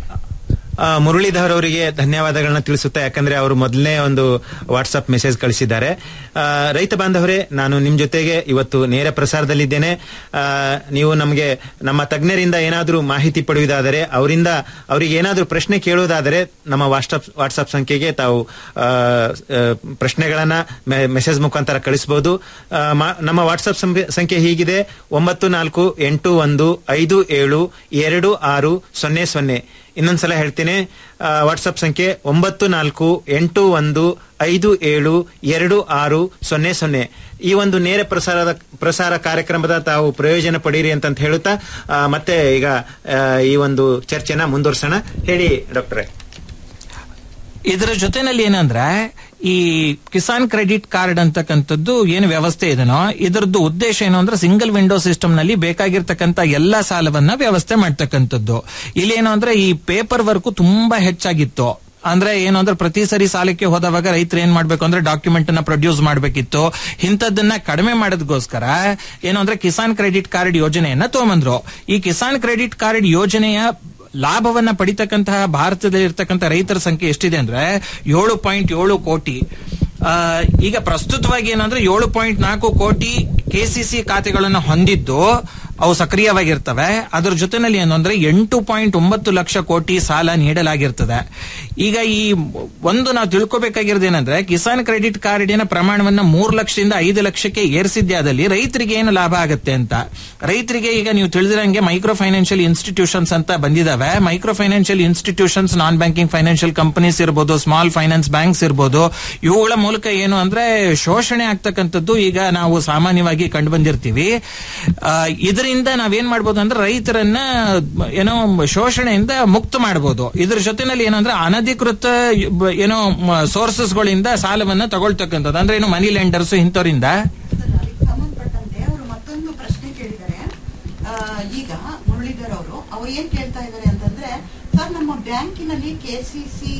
ಆ, ಮುರಳೀಧರ್ ಅವರಿಗೆ ಧನ್ಯವಾದಗಳನ್ನ ತಿಳಿಸುತ್ತಾ ಯಾಕಂದ್ರೆ ಅವರು ಮೊದಲನೇ ಒಂದು ವಾಟ್ಸ್ಆಪ್ ಮೆಸೇಜ್ ಕಳಿಸಿದ್ದಾರೆ ಆ, ರೈತ ಬಾಂಧವರೇ ನಾನು ನಿಮ್ ಜೊತೆಗೆ ಇವತ್ತು ನೇರ ಪ್ರಸಾರದಲ್ಲಿದ್ದೇನೆ ಆ, ನೀವು ನಮಗೆ ನಮ್ಮ ತಜ್ಞರಿಂದ ಏನಾದರೂ ಮಾಹಿತಿ ಪಡೆಯುವುದಾದರೆ ಅವರಿಂದ ಅವರಿಗೆ ಏನಾದರೂ ಪ್ರಶ್ನೆ ಕೇಳುವುದಾದರೆ ನಮ್ಮ ವಾಟ್ಸ್ಆಪ್ ವಾಟ್ಸ್ಆಪ್ ಸಂಖ್ಯೆಗೆ ತಾವು ಆ, ಆ, ಪ್ರಶ್ನೆಗಳನ್ನ ಮೆ- ಮೆಸೇಜ್ ಮುಖಾಂತರ ಕಳಿಸಬಹುದು ಆ, ಮಾ- ನಮ್ಮ ವಾಟ್ಸ್ಆಪ್ ಸಂಖ್ಯೆ- ಸಂಖ್ಯೆ ಹೀಗಿದೆ ಒಂಬತ್ತು ನಾಲ್ಕು ಎಂಟು ಒಂದು ಐದು ಏಳು ಎರಡು ಆರು ಸೊನ್ನೆ ಸೊನ್ನೆ ಇನ್ನೊಂದ್ಸಲ ಹೇಳ್ತೀನಿ ಆ, ವಾಟ್ಸಪ್ ಸಂಖ್ಯೆ ಒಂಬತ್ತು ನಾಲ್ಕು ಎಂಟು ಒಂದು ಐದು ಏಳು ಎರಡು ಆರು ಸೊನ್ನೆ ಸೊನ್ನೆ ಈ ಒಂದು ನೇರ ಪ್ರಸಾರದ ಪ್ರಸಾರ ಕಾರ್ಯಕ್ರಮದ ತಾವು ಪ್ರಯೋಜನ ಪಡೀರಿ ಅಂತ ಹೇಳುತ್ತಾ ಆ, ಮತ್ತೆ ಈಗ ಆ, ಈ ಒಂದು ಚರ್ಚೆನ ಮುಂದುವರ್ಸೋಣ ಹೇಳಿ ಡಾಕ್ಟ್ರೆ ಇದರ ಜೊತೆನಲ್ಲಿ ಏನಂದ್ರೆ ಈ ಕಿಸಾನ್ ಕ್ರೆಡಿಟ್ ಕಾರ್ಡ್ ಅಂತಕ್ಕಂಥದ್ದು ಏನು ವ್ಯವಸ್ಥೆ ಇದೆನೋ ಇದರದ್ದು ಉದ್ದೇಶ ಏನು ಅಂದ್ರೆ ಸಿಂಗಲ್ ವಿಂಡೋ ಸಿಸ್ಟಮ್ ನಲ್ಲಿ ಬೇಕಾಗಿರ್ತಕ್ಕಂಥ ಎಲ್ಲಾ ಸಾಲವನ್ನ ವ್ಯವಸ್ಥೆ ಮಾಡ್ತಕ್ಕಂಥದ್ದು ಇಲ್ಲಿ ಏನು ಅಂದ್ರೆ ಈ ಪೇಪರ್ ವರ್ಕ್ ತುಂಬಾ ಹೆಚ್ಚಾಗಿತ್ತು ಅಂದ್ರೆ ಏನು ಅಂದ್ರೆ ಪ್ರತಿ ಸರಿ ಸಾಲಕ್ಕೆ ಹೋದವಾಗ ರೈತರು ಏನ್ ಮಾಡ್ಬೇಕು ಅಂದ್ರೆ ಡಾಕ್ಯುಮೆಂಟ್ ಅನ್ನ ಪ್ರೊಡ್ಯೂಸ್ ಮಾಡ್ಬೇಕಿತ್ತು ಇಂಥದ್ದನ್ನ ಕಡಿಮೆ ಮಾಡೋದಕ್ಕೋಸ್ಕರ ಏನು ಅಂದ್ರೆ ಕಿಸಾನ್ ಕ್ರೆಡಿಟ್ ಕಾರ್ಡ್ ಯೋಜನೆಯನ್ನ ತಗೊಂಬಂದ್ರು ಈ ಕಿಸಾನ್ ಕ್ರೆಡಿಟ್ ಕಾರ್ಡ್ ಯೋಜನೆಯ ಲಾಭವನ್ನ ಪಡಿತಕ್ಕಂತಹ ಭಾರತದಲ್ಲಿ ಇರ್ತಕ್ಕಂಥ ರೈತರ ಸಂಖ್ಯೆ ಎಷ್ಟಿದೆ ಅಂದ್ರೆ ಏಳು ಪಾಯಿಂಟ್ ಏಳು ಕೋಟಿ ಆ, ಈಗ ಪ್ರಸ್ತುತವಾಗಿ ಏನಂದ್ರೆ ಏಳು ಪಾಯಿಂಟ್ ನಾಲ್ಕು ಕೋಟಿ ಕೆಸಿಸಿ ಖಾತೆಗಳನ್ನು ಹೊಂದಿದ್ದು ಅವು ಸಕ್ರಿಯವಾಗಿರ್ತವೆ ಅದರ ಜೊತೆನಲ್ಲಿ ಏನು ಅಂದ್ರೆ ಎಂಟು ಪಾಯಿಂಟ್ ಒಂಬತ್ತು ಲಕ್ಷ ಕೋಟಿ ಸಾಲ ನೀಡಲಾಗಿರ್ತದೆ ಈಗ ಈ ಒಂದು ನಾವು ತಿಳ್ಕೊಬೇಕಾಗಿರೋದು ಏನಂದ್ರೆ ಕಿಸಾನ್ ಕ್ರೆಡಿಟ್ ಕಾರ್ಡಿನ ಪ್ರಮಾಣವನ್ನ ಮೂರು ಲಕ್ಷದಿಂದ ಐದು ಲಕ್ಷಕ್ಕೆ ಏರಿಸಿದ್ದೇ ಆದಲ್ಲಿ ರೈತರಿಗೆ ಏನು ಲಾಭ ಆಗುತ್ತೆ ಅಂತ ರೈತರಿಗೆ ಈಗ ನೀವು ತಿಳಿದಿರಂಗೆ ಮೈಕ್ರೋ ಫೈನಾನ್ಷಿಯಲ್ ಇನ್ಸ್ಟಿಟ್ಯೂಷನ್ಸ್ ಅಂತ ಬಂದಿದಾವೆ micro financial institutions non banking financial companies ಇರ್ಬೋದು ಸ್ಮಾಲ್ ಫೈನಾನ್ಸ್ ಬ್ಯಾಂಕ್ಸ್ ಇರ್ಬೋದು ಇವುಗಳ ಮೂಲಕ ಏನು ಅಂದ್ರೆ ಶೋಷಣೆ ಆಗ್ತಕ್ಕಂಥದ್ದು ಈಗ ನಾವು ಸಾಮಾನ್ಯವಾಗಿ ಕಂಡು ಬಂದಿರ್ತೀವಿ ಆ, ಇದರಿಂದ ನಾವೇನ್ ಮಾಡ್ಬೋದು ಅಂದ್ರೆ ರೈತರನ್ನ ಏನೋ ಶೋಷಣೆಯಿಂದ ಮುಕ್ತ ಮಾಡಬಹುದು ಇದ್ರ ಜೊತೆನಲ್ಲಿ ಏನಂದ್ರೆ ಅನಧಿಕೃತ ಬ- ಏನೋ ಸೋರ್ಸಸ್ ಗಳಿಂದ ಸಾಲವನ್ನ ತಗೊಳ್ತಕ್ಕಂಥದ್ದು ಅಂದ್ರೆ ಏನು ಮನಿ ಲೆಂಡರ್ಸ್ ಇಂಥವರಿಂದ ಸಂಬಂಧಪಟ್ಟಂತೆ ಅವರು ಮತ್ತೊಂದು ಪ್ರಶ್ನೆ ಕೇಳಿದ್ದಾರೆ ಆ, ಈಗ ಮುರಳೀಧರ್ ಅವರು ಅವ್ರು ಏನ್ ಕೇಳ್ತಾ ಇದ್ದಾರೆ ಅಂತಂದ್ರೆ ಸರ್ ನಮ್ಮ ಬ್ಯಾಂಕಿನಲ್ಲಿ ಕೆಸಿಸಿ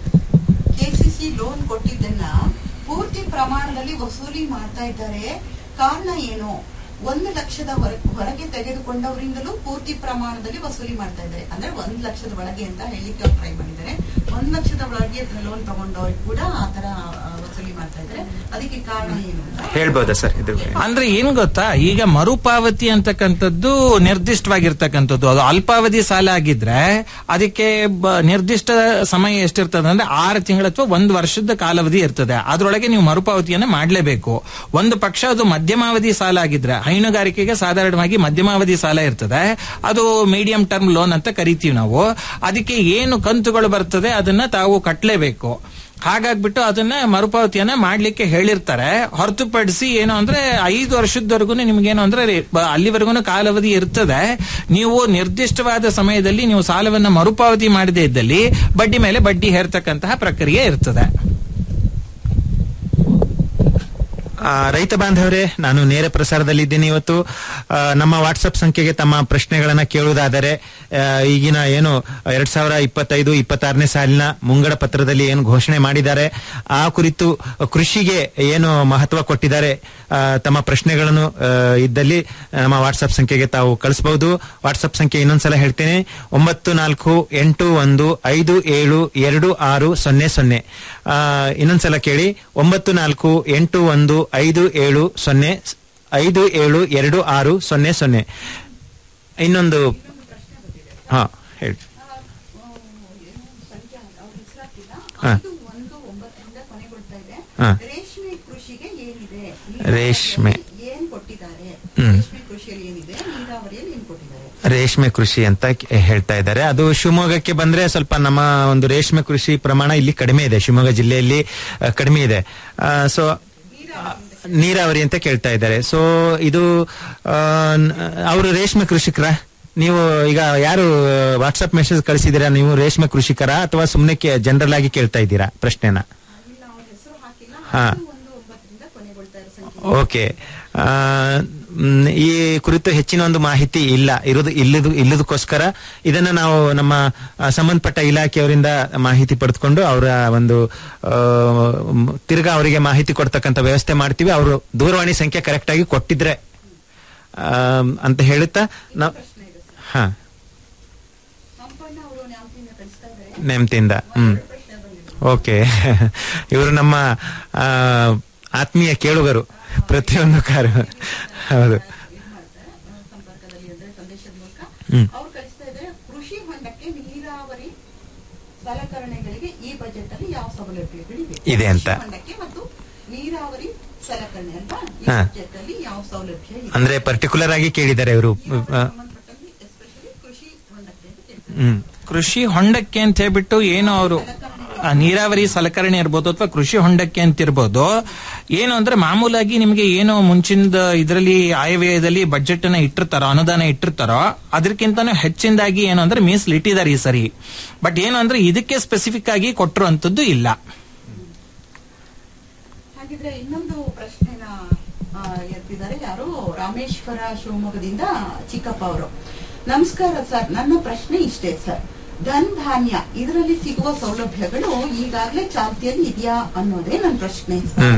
ಕೆಸಿಸಿ ಲೋನ್ ಕೊಟ್ಟಿದ್ದನ್ನ ಪೂರ್ತಿ ಪ್ರಮಾಣದಲ್ಲಿ ವಸೂಲಿ ಮಾಡ್ತಾ ಇದ್ದಾರೆ ಕಾರಣ ಏನು ಒಂದು ಲಕ್ಷದ ಹೊರ- ಹೊರಗೆ ತೆಗೆದುಕೊಂಡವರಿಂದಲೂ ಪೂರ್ತಿ ಪ್ರಮಾಣದಲ್ಲಿ ವಸೂಲಿ ಮಾಡ್ತಾ ಇದ್ದಾರೆ ಅಂದ್ರೆ ಒಂದ್ ಲಕ್ಷದ ಒಳಗೆ ಅಂತ ಹೇಳಿಕ್ಕೆ ಟ್ರೈ ಮಾಡಿದ್ದಾರೆ ಒಂದ್ ಲಕ್ಷದ ಒಳಗೆ ಲೋನ್ ತಗೊಂಡವ್ರಿಗೆ ಕೂಡ ಆ ತರ ಆ, ವಸೂಲಿ ಮಾಡ್ತಾ ಇದ್ದಾರೆ ಅದಕ್ಕೆ ಕಾರಣ ಏನು ಅಂತ ಹೇಳ್ಬೋದಾ ಸರ್ ಇದು ಅಂದ್ರೆ ಏನ್ ಗೊತ್ತಾ ಈಗ ಮರುಪಾವತಿ ಅಂತಕ್ಕಂಥದ್ದು ನಿರ್ದಿಷ್ಟವಾಗಿರ್ತಕ್ಕಂಥದ್ದು ಅದು ಅಲ್ಪಾವಧಿ ಸಾಲ ಆಗಿದ್ರೆ ಅದಕ್ಕೆ ಬ- ನಿರ್ದಿಷ್ಟ ಸಮಯ ಎಷ್ಟಿರ್ತದೆ ಅಂದ್ರೆ ಆರು ತಿಂಗಳ ಅಥವಾ ಒಂದು ವರ್ಷದ ಕಾಲಾವಧಿ ಇರ್ತದೆ ಅದರೊಳಗೆ ನೀವು ಮರುಪಾವತಿಯನ್ನ ಮಾಡಲೇಬೇಕು ಒಂದು ಪಕ್ಷ ಅದು ಮಧ್ಯಮಾವಧಿ ಸಾಲ ಆಗಿದ್ರೆ ಹೈನುಗಾರಿಕೆಗೆ ಸಾಧಾರಣವಾಗಿ ಮಧ್ಯಮಾವಧಿ ಸಾಲ ಇರ್ತದೆ ಅದು ಮೀಡಿಯಂ ಟರ್ಮ್ ಲೋನ್ ಅಂತ ಕರಿತೀವಿ ನಾವು ಅದಕ್ಕೆ ಏನು ಕಂತುಗಳು ಬರ್ತದೆ ಅದನ್ನ ತಾವು ಕಟ್ಟಲೇಬೇಕು ಹಾಗಾಗ್ಬಿಟ್ಟು ಅದನ್ನ ಮರುಪಾವತಿಯನ್ನ ಮಾಡ್ಲಿಕ್ಕೆ ಹೇಳಿರ್ತಾರೆ ಹೊರತುಪಡಿಸಿ ಏನು ಅಂದ್ರೆ ಐದು ವರ್ಷದವರೆಗೂ ನಿಮ್ಗೇನು ಅಂದ್ರೆ ಬ- ಅಲ್ಲಿವರೆಗೂ ಕಾಲಾವಧಿ ಇರ್ತದೆ ನೀವು ನಿರ್ದಿಷ್ಟವಾದ ಸಮಯದಲ್ಲಿ ನೀವು ಸಾಲವನ್ನ ಮರುಪಾವತಿ ಮಾಡದೇ ಇದ್ದಲ್ಲಿ ಬಡ್ಡಿ ಮೇಲೆ ಬಡ್ಡಿ ಹೇರ್ತಕ್ಕಂತಹ ಪ್ರಕ್ರಿಯೆ ಇರ್ತದೆ ಆ, ರೈತ ಬಾಂಧವರೇ ನಾನು ನೇರ ಪ್ರಸಾರದಲ್ಲಿದ್ದೀನಿ ಇವತ್ತು ಆ, ನಮ್ಮ ವಾಟ್ಸಪ್ ಸಂಖ್ಯೆಗೆ ತಮ್ಮ ಪ್ರಶ್ನೆಗಳನ್ನ ಕೇಳುವುದಾದರೆ ಆ, ಈಗಿನ ಏನು ಎರಡ್ ಸಾವಿರ ಇಪ್ಪತ್ತೈದು ಇಪ್ಪತ್ತಾರನೇ ಸಾಲಿನ ಮುಂಗಡ ಪತ್ರದಲ್ಲಿ ಏನು ಘೋಷಣೆ ಮಾಡಿದ್ದಾರೆ ಆ ಕುರಿತು ಕೃಷಿಗೆ ಏನು ಮಹತ್ವ ಕೊಟ್ಟಿದ್ದಾರೆ ಆ, ತಮ್ಮ ಪ್ರಶ್ನೆಗಳನ್ನು ಆ, ಇದ್ದಲ್ಲಿ ನಮ್ಮ ವಾಟ್ಸ್ಆಪ್ ಸಂಖ್ಯೆಗೆ ತಾವು ಕಳಿಸಬಹುದು ವಾಟ್ಸ್ಆಪ್ ಸಂಖ್ಯೆ ಇನ್ನೊಂದ್ಸಲ ಹೇಳ್ತೇನೆ ಒಂಬತ್ತು ನಾಲ್ಕು ಎಂಟು ಒಂದು ಐದು ಏಳು ಎರಡು ಆರು ಸೊನ್ನೆ ಸೊನ್ನೆ ಆ, ಇನ್ನೊಂದ್ಸಲ ಕೇಳಿ ಒಂಬತ್ತು ನಾಲ್ಕು ಎಂಟು ಒಂದು ಐದು ಏಳು ಸೊನ್ನೆ ಐದು ಏಳು ಎರಡು ಆರು ಸೊನ್ನೆ ಸೊನ್ನೆ ಇನ್ನೊಂದು ಹಾ ಹೇಳಿ ಹಾ ಹಾ ರೇಷ್ಮೆ ಕೃಷಿಗೆ ಏನಿದೆ ರೇಷ್ಮೆ ಏನ್ ಕೊಟ್ಟಿದ್ದಾರೆ ಹ್ಮ್ ರೇಷ್ಮೆ ಕೃಷಿಯಲ್ಲಿ ಏನಿದೆ ನೀರಾವರಿಯಲ್ಲಿ ಏನ್ ಕೊಟ್ಟಿದ್ದಾರೆ ರೇಷ್ಮೆ ಕೃಷಿ ಅಂತ ಕೆ- ಹೇಳ್ತಾ ಇದ್ದಾರೆ ಅದು ಶಿವಮೊಗ್ಗಕ್ಕೆ ಬಂದ್ರೆ ಸ್ವಲ್ಪ ನಮ್ಮ ಒಂದು ರೇಷ್ಮೆ ಕೃಷಿ ಪ್ರಮಾಣ ಇಲ್ಲಿ ಕಡಿಮೆ ಇದೆ ಶಿವಮೊಗ್ಗ ಜಿಲ್ಲೆಯಲ್ಲಿ ಆ, ಕಡಿಮೆ ಇದೆ ಸೊ ನೀರಾವರಿ ಅಂತ ಕೇಳ್ತಾ ಇದ್ದಾರೆ ಸೊ ಇದು ಅವರು ರೇಷ್ಮೆ ಕೃಷಿಕರ ನೀವು ಈಗ ಯಾರು ವಾಟ್ಸ್ಆಪ್ ಮೆಸೇಜ್ ಕಳಿಸಿದ್ದೀರಾ ನೀವು ರೇಷ್ಮೆ ಕೃಷಿಕರ ಅಥವಾ ಸುಮ್ಮನೆ ಜನರಲ್ ಆಗಿ ಕೇಳ್ತಾ ಇದ್ದೀರಾ ಪ್ರಶ್ನೆನ ಹಾ ಓಕೆ ಆ, ಮ್, ಈ ಕುರಿತು ಹೆಚ್ಚಿನ ಒಂದು ಮಾಹಿತಿ ಇಲ್ಲ ಇರೋದು ಇಲ್ಲದು ಇಲ್ಲದಕ್ಕೋಸ್ಕರ ಇದನ್ನ ನಾವು ನಮ್ಮ ಆ, ಸಂಬಂಧಪಟ್ಟ ಇಲಾಖೆಯವರಿಂದ ಮಾಹಿತಿ ಪಡೆದುಕೊಂಡು ಅವರ ಒಂದು ಆ, ಮ್, ತಿರ್ಗಾ ಅವರಿಗೆ ಮಾಹಿತಿ ಕೊಡ್ತಕ್ಕಂಥ ವ್ಯವಸ್ಥೆ ಮಾಡ್ತೀವಿ ಅವರು ದೂರವಾಣಿ ಸಂಖ್ಯೆ ಕರೆಕ್ಟ್ ಆಗಿ ಕೊಟ್ಟಿದ್ರೆ ಆ, ಅಂತ ಹೇಳುತ್ತಾ ನಾವು ಹಾ ನೆಮ್ತಿಂದ ಹ್ಮ್ ಓಕೆ ಇವರು ನಮ್ಮ ಆ, ಆತ್ಮೀಯ ಕೇಳುಗರು ಪ್ರತಿಯೊಂದು ಕಾರ್ಯ ಹೌದು ಹ್ಮ್ ಅವ್ರು ಕಳಿಸ್ತಾ ಇದ್ದಾರೆ ಕೃಷಿ ಹೊಂಡಕ್ಕೆ ನೀರಾವರಿ ಸಲಕರಣೆಗಳಿಗೆ ಈ ಬಜೆಟ್ ಅಲ್ಲಿ ಯಾವ ಸೌಲಭ್ಯಗಳಿವೆ ಇದೆ ಅಂತ. ಕೃಷಿ ಹೊಂಡಕ್ಕೆ ಮತ್ತು ನೀರಾವರಿ ಸಲಕರಣೆ ಅಲ್ವಾ ಈ ಹಾ. ಬಜೆಟ್ ಅಲ್ಲಿ ಯಾವ ಸೌಲಭ್ಯ ಇದೆ ಅಂದ್ರೆ ಪರ್ಟಿಕ್ಯುಲರ್ ಆಗಿ ಕೇಳಿದ್ದಾರೆ ಇವರು ಹ್ಮ್ ಕೃಷಿ ಹೊಂಡಕ್ಕೆ ಅಂತ ಹೇಳ್ಬಿಟ್ಟು ಏನು ಅವರು ನೀರಾವರಿ ಸಲಕರಣೆ ಇರ್ಬೋದು ಅಥವಾ ಕೃಷಿ ಹೊಂಡಕ್ಕೆ ಅಂತ ಇರ್ಬೋದು ಏನು ಅಂದ್ರೆ ಮಾಮೂಲಾಗಿ ನಿಮಗೆ ಏನು ಮುಂಚಿನ ಇದರಲ್ಲಿ ಆಯವ್ಯಯದಲ್ಲಿ ಬಜೆಟ್ ಅನ್ನ ಇಟ್ಟಿರ್ತಾರೋ ಅನುದಾನ ಇಟ್ಟಿರ್ತಾರೋ ಅದಕ್ಕಿಂತನೂ ಹೆಚ್ಚಿನದಾಗಿ ಏನು ಅಂದ್ರೆ ಮೀಸಲಿಟ್ಟಿದ್ದಾರೆ ಈ ಸರಿ ಬಟ್ ಏನು ಅಂದ್ರೆ ಇದಕ್ಕೆ ಸ್ಪೆಸಿಫಿಕ್ ಆಗಿ ಕೊಟ್ಟಿರುವಂತದ್ದು ಇಲ್ಲ ಹಾಗಿದ್ರೆ ಇನ್ನೊಂದು ಪ್ರಶ್ನೆನ ಆ, ಎತ್ತಿದ್ದಾರೆ ಯಾರು ರಾಮೇಶ್ವರ ಶಿವಮೊಗ್ಗದಿಂದ ಚಿಕ್ಕಪ್ಪ ಅವರು ನಮಸ್ಕಾರ ಸರ್ ನನ್ನ ಪ್ರಶ್ನೆ ಇಷ್ಟೇ ಸರ್ ಧನ್ ಧಾನ್ಯ ಇದರಲ್ಲಿ ಸಿಗುವ ಸೌಲಭ್ಯಗಳು ಈಗಾಗಲೇ ಚಾಲ್ತಿಯಲ್ಲಿ ಇದೆಯಾ ಅನ್ನೋದೇ ನನ್ನ ಪ್ರಶ್ನೆ ಹ್ಮ್.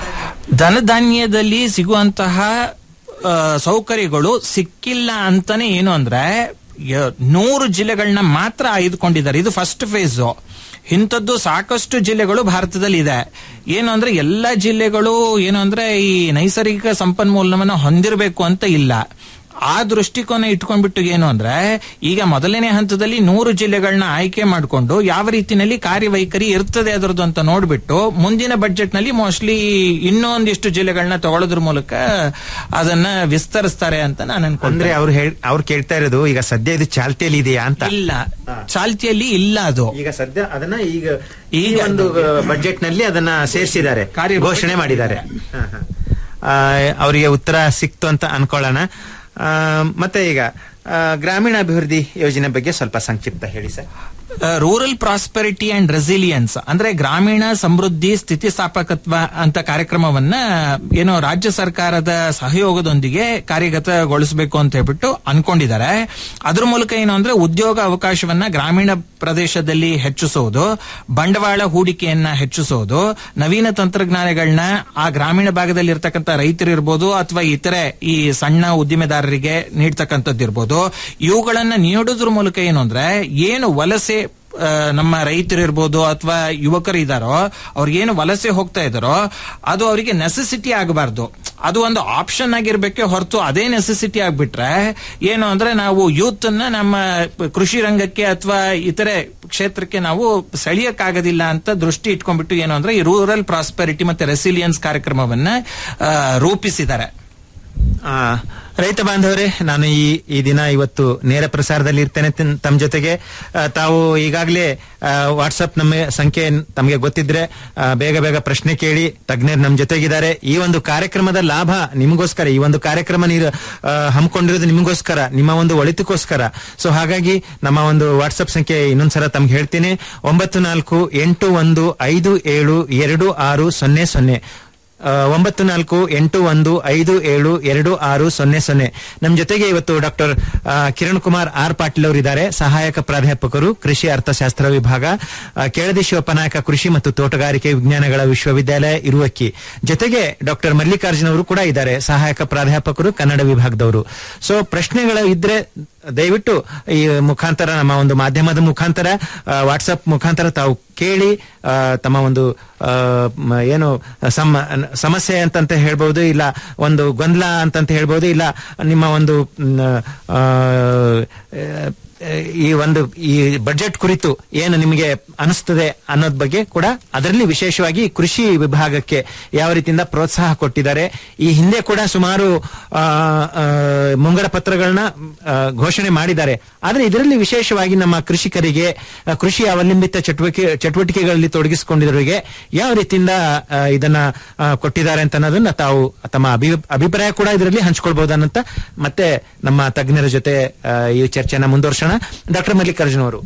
ಧನಧಾನ್ಯದಲ್ಲಿ ಸಿಗುವಂತಹ ಆ, ಸೌಕರ್ಯಗಳು ಸಿಕ್ಕಿಲ್ಲ ಅಂತಾನೆ ಏನು ಅಂದ್ರೆ ಯ- ನೂರು ಜಿಲ್ಲೆಗಳನ್ನ ಮಾತ್ರ ಆಯ್ದುಕೊಂಡಿದ್ದಾರೆ ಇದು ಫಸ್ಟ್ ಫೇಸ್ ಇಂಥದ್ದು ಸಾಕಷ್ಟು ಜಿಲ್ಲೆಗಳು ಭಾರತದಲ್ಲಿ ಇದೆ ಏನು ಅಂದ್ರೆ ಎಲ್ಲ ಜಿಲ್ಲೆಗಳು ಏನು ಅಂದ್ರೆ ಈ ನೈಸರ್ಗಿಕ ಸಂಪನ್ಮೂಲವನ್ನ ಹೊಂದಿರಬೇಕು ಅಂತ ಇಲ್ಲ ಆ ದೃಷ್ಟಿಕೋನ ಇಟ್ಕೊಂಡ್ಬಿಟ್ಟು ಏನು ಅಂದ್ರೆ ಈಗ ಮೊದಲನೇ ಹಂತದಲ್ಲಿ ನೂರು ಜಿಲ್ಲೆಗಳನ್ನ ಆಯ್ಕೆ ಮಾಡಿಕೊಂಡು ಯಾವ ರೀತಿನಲ್ಲಿ ಕಾರ್ಯವೈಖರಿ ಇರ್ತದೆ ಅದರದ್ದು ಅಂತ ನೋಡ್ಬಿಟ್ಟು ಮುಂದಿನ ಬಜೆಟ್ ನಲ್ಲಿ ಮೋಸ್ಟ್ಲಿ ಇನ್ನೂ ಒಂದಿಷ್ಟು ಜಿಲ್ಲೆಗಳನ್ನ ತಗೊಳ್ಳೋದ್ರ ಮೂಲಕ ಅದನ್ನ ವಿಸ್ತರಿಸ್ತಾರೆ ಅಂತ ನಾನು ಅಂದ್ರೆ ಅನ್ಕೊಂಡ್ರೆ ಅವ್ರು ಹೇಳ್ ಅವ್ರು ಕೇಳ್ತಾ ಇರೋದು ಈಗ ಸದ್ಯ ಇದು ಚಾಲ್ತಿಯಲ್ಲಿ ಇದೆಯಾ ಅಂತ ಇಲ್ಲ ಚಾಲ್ತಿಯಲ್ಲಿ ಇಲ್ಲ ಅದು ಈಗ ಸದ್ಯ ಅದನ್ನ ಈಗ ಈ ಒಂದು ಬಜೆಟ್ ನಲ್ಲಿ ಅದನ್ನ ಸೇರಿಸಿದ್ದಾರೆ ಘೋಷಣೆ ಮಾಡಿದ್ದಾರೆ ಹ, ಹ. ಆ, ಅವರಿಗೆ ಉತ್ತರ ಸಿಕ್ತು ಅಂತ ಅನ್ಕೊಳ್ಳೋಣ ಆ, ಮತ್ತೆ ಈಗ ಆ, ಗ್ರಾಮೀಣ ಅಭಿವೃದ್ಧಿ ಯೋಜನೆ ಬಗ್ಗೆ ಸ್ವಲ್ಪ ಸಂಕ್ಷಿಪ್ತ ಹೇಳಿ sir rural prosperity and resilience ಅಂದ್ರೆ ಗ್ರಾಮೀಣ ಸಮೃದ್ಧಿ ಸ್ಥಿತಿಸ್ಥಾಪಕತ್ವ ಅಂತ ಕಾರ್ಯಕ್ರಮವನ್ನ ಏನೋ ರಾಜ್ಯ ಸರ್ಕಾರದ ಸಹಯೋಗದೊಂದಿಗೆ ಕಾರ್ಯಗತಗೊಳಿಸಬೇಕು ಅಂತ ಹೇಳ್ಬಿಟ್ಟು ಅನ್ಕೊಂಡಿದ್ದಾರೆ ಅದ್ರ ಮೂಲಕ ಏನು ಅಂದ್ರೆ ಉದ್ಯೋಗ ಅವಕಾಶವನ್ನ ಗ್ರಾಮೀಣ ಪ್ರದೇಶದಲ್ಲಿ ಹೆಚ್ಚಿಸೋದು ಬಂಡವಾಳ ಹೂಡಿಕೆಯನ್ನ ಹೆಚ್ಚಿಸೋದು ನವೀನ ತಂತ್ರಜ್ಞಾನಗಳನ್ನ ಆ ಗ್ರಾಮೀಣ ಭಾಗದಲ್ಲಿ ಇರ್ತಕ್ಕಂಥ ರೈತರು ಇರ್ಬೋದು ಅಥವಾ ಇತರೆ ಈ ಸಣ್ಣ ಉದ್ದಿಮೆದಾರರಿಗೆ ನೀಡ್ತಕ್ಕಂಥದ್ದು ಇರ್ಬೋದು ಇವುಗಳನ್ನ ನೀಡೋದ್ರ ಮೂಲಕ ಏನು ಅಂದ್ರೆ ಏನು ವಲಸೆ ಆ, ನಮ್ಮ ರೈತರು ಇರ್ಬೋದು ಅಥವಾ ಯುವಕರು ಇದ್ದಾರೋ ಅವ್ರಿಗೇನು ವಲಸೆ ಹೋಗ್ತಾ ಇದ್ದಾರೋ ಅದು ಅವರಿಗೆ ನೆಸೆಸಿಟಿ ಆಗಬಾರ್ದು ಅದು ಒಂದು ಆಪ್ಷನ್ ಆಗಿರ್ಬೇಕೆ ಹೊರತು ಅದೇ ನೆಸೆಸಿಟಿ ಆಗ್ಬಿಟ್ರೆ ಏನು ಅಂದ್ರೆ ನಾವು ಯೂತ್ ಅನ್ನ ನಮ್ಮ ಕೃಷಿ ರಂಗಕ್ಕೆ ಅಥವಾ ಇತರೆ ಕ್ಷೇತ್ರಕ್ಕೆ ನಾವು ಸೆಳೆಯಕ್ಕಾಗೋದಿಲ್ಲ ಅಂತ ದೃಷ್ಟಿ ಇಟ್ಕೊಂಡ್ಬಿಟ್ಟು ಏನು ಅಂದ್ರೆ ಈ ರೂರಲ್ ಪ್ರಾಸ್ಪೆರಿಟಿ ಮತ್ತೆ ರೆಸಿಲಿಯನ್ಸ್ ಕಾರ್ಯಕ್ರಮವನ್ನ ಆ, ರೂಪಿಸಿದ್ದಾರೆ ಆ, ರೈತ ಬಾಂಧವರೇ ನಾನು ಈ ಈ ದಿನ ಇವತ್ತು ನೇರ ಪ್ರಸಾರದಲ್ಲಿ ಇರ್ತೇನೆ ತಿನ್- ತಮ್ಮ ಜೊತೆಗೆ ಆ, ತಾವು ಈಗಾಗಲೇ ವಾಟ್ಸಪ್ ನಮ್ಮ ಸಂಖ್ಯೆ ತಮಗೆ ಗೊತ್ತಿದ್ರೆ ಆ, ಬೇಗ ಬೇಗ ಪ್ರಶ್ನೆ ಕೇಳಿ ತಜ್ಞರು ನಮ್ಮ ಜೊತೆಗಿದ್ದಾರೆ ಈ ಒಂದು ಕಾರ್ಯಕ್ರಮದ ಲಾಭ ನಿಮಗೋಸ್ಕರ ಈ ಒಂದು ಕಾರ್ಯಕ್ರಮ ನೀರು ಆ, ಹಮ್ಮಿಕೊಂಡಿರೋದು ನಿಮಗೋಸ್ಕರ ನಿಮ್ಮ ಒಂದು ಒಳಿತಕ್ಕೋಸ್ಕರ ಸೊ ಹಾಗಾಗಿ ನಮ್ಮ ಒಂದು ವಾಟ್ಸಪ್ ಸಂಖ್ಯೆ ಇನ್ನೊಂದ್ಸಲ ತಮ್ಗೆ ಹೇಳ್ತೀನಿ ಒಂಬತ್ತು ನಾಲ್ಕು ಎಂಟು ಒಂದು ಐದು ಏಳು ಎರಡು ಆರು ಸೊನ್ನೆ ಸೊನ್ನೆ ಆ, ಒಂಬತ್ತು ನಾಲ್ಕು ಎಂಟು ಒಂದು ಐದು ಏಳು ಎರಡು ಆರು ಸೊನ್ನೆ ಸೊನ್ನೆ ನಮ್ಮ ಜೊತೆಗೆ ಇವತ್ತು ಡಾಕ್ಟರ್ ಕಿರಣ್ ಕುಮಾರ್ ಆರ್ ಪಾಟೀಲ್ ಅವರು ಇದ್ದಾರೆ ಸಹಾಯಕ ಪ್ರಾಧ್ಯಾಪಕರು ಕೃಷಿ ಅರ್ಥಶಾಸ್ತ್ರ ವಿಭಾಗ ಆ, ಕೆಳದಿ ಶಿವಪ್ಪನಾಯಕ ಕೃಷಿ ಮತ್ತು ತೋಟಗಾರಿಕೆ ವಿಜ್ಞಾನಗಳ ವಿಶ್ವವಿದ್ಯಾಲಯ ಇರುವಕ್ಕಿ ಜೊತೆಗೆ ಡಾಕ್ಟರ್ ಮಲ್ಲಿಕಾರ್ಜುನ್ ಅವರು ಕೂಡ ಇದ್ದಾರೆ ಸಹಾಯಕ ಪ್ರಾಧ್ಯಾಪಕರು ಕನ್ನಡ ವಿಭಾಗದವರು ಸೊ ಪ್ರಶ್ನೆಗಳು ಇದ್ರೆ ದಯವಿಟ್ಟು ಈ ಮುಖಾಂತರ ನಮ್ಮ ಒಂದು ಮಾಧ್ಯಮದ ಮುಖಾಂತರ ವಾಟ್ಸಪ್ ಮುಖಾಂತರ ತಾವು ಕೇಳಿ ಆ, ತಮ್ಮ ಒಂದು ಆ, ಮ- ಏನು ಸಮ ಸಮಸ್ಯೆ ಅಂತಂತ ಹೇಳ್ಬೋದು ಇಲ್ಲ ಒಂದು ಗೊಂದಲ ಅಂತಂತ ಹೇಳ್ಬೋದು ಇಲ್ಲ ನಿಮ್ಮ ಒಂದು ಮ್, ಆ, ಆ, ಈ ಒಂದು ಈ ಬಜೆಟ್ ಕುರಿತು ಏನು ನಿಮಗೆ ಅನಿಸ್ತದೆ ಅನ್ನೋದ್ ಬಗ್ಗೆ ಕೂಡ ಅದರಲ್ಲಿ ವಿಶೇಷವಾಗಿ ಕೃಷಿ ವಿಭಾಗಕ್ಕೆ ಯಾವ ರೀತಿಯಿಂದ ಪ್ರೋತ್ಸಾಹ ಕೊಟ್ಟಿದ್ದಾರೆ ಈ ಹಿಂದೆ ಕೂಡ ಸುಮಾರು ಆ, ಆ, ಮುಂಗಡ ಪತ್ರಗಳನ್ನ ಆ, ಘೋಷಣೆ ಮಾಡಿದ್ದಾರೆ ಆದ್ರೆ ಇದರಲ್ಲಿ ವಿಶೇಷವಾಗಿ ನಮ್ಮ ಕೃಷಿಕರಿಗೆ ಆ, ಕೃಷಿ ಅವಲಂಬಿತ ಚಟುವಟಿಕೆ ಚಟುವಟಿಕೆಗಳಲ್ಲಿ ತೊಡಗಿಸಿಕೊಂಡಿರೋರಿಗೆ ಯಾವ ರೀತಿಯಿಂದ ಆ, ಇದನ್ನ ಆ, ಕೊಟ್ಟಿದ್ದಾರೆ ಅಂತ ಅನ್ನೋದನ್ನ ತಾವು ತಮ್ಮ ಅಭಿ ಅಭಿಪ್ರಾಯ ಕೂಡ ಇದರಲ್ಲಿ ಹಂಚ್ಕೊಳ್ಬಹುದನ್ನಂತ ಮತ್ತೆ ನಮ್ಮ ತಜ್ಞರ ಜೊತೆ ಆ, ಈ ಚರ್ಚೆನ ಮುಂದುವರ್ಸೋಣ ಡಾಕ್ಟರ್ ಮಲ್ಲಿಕಾರ್ಜುನ್ ಅವರು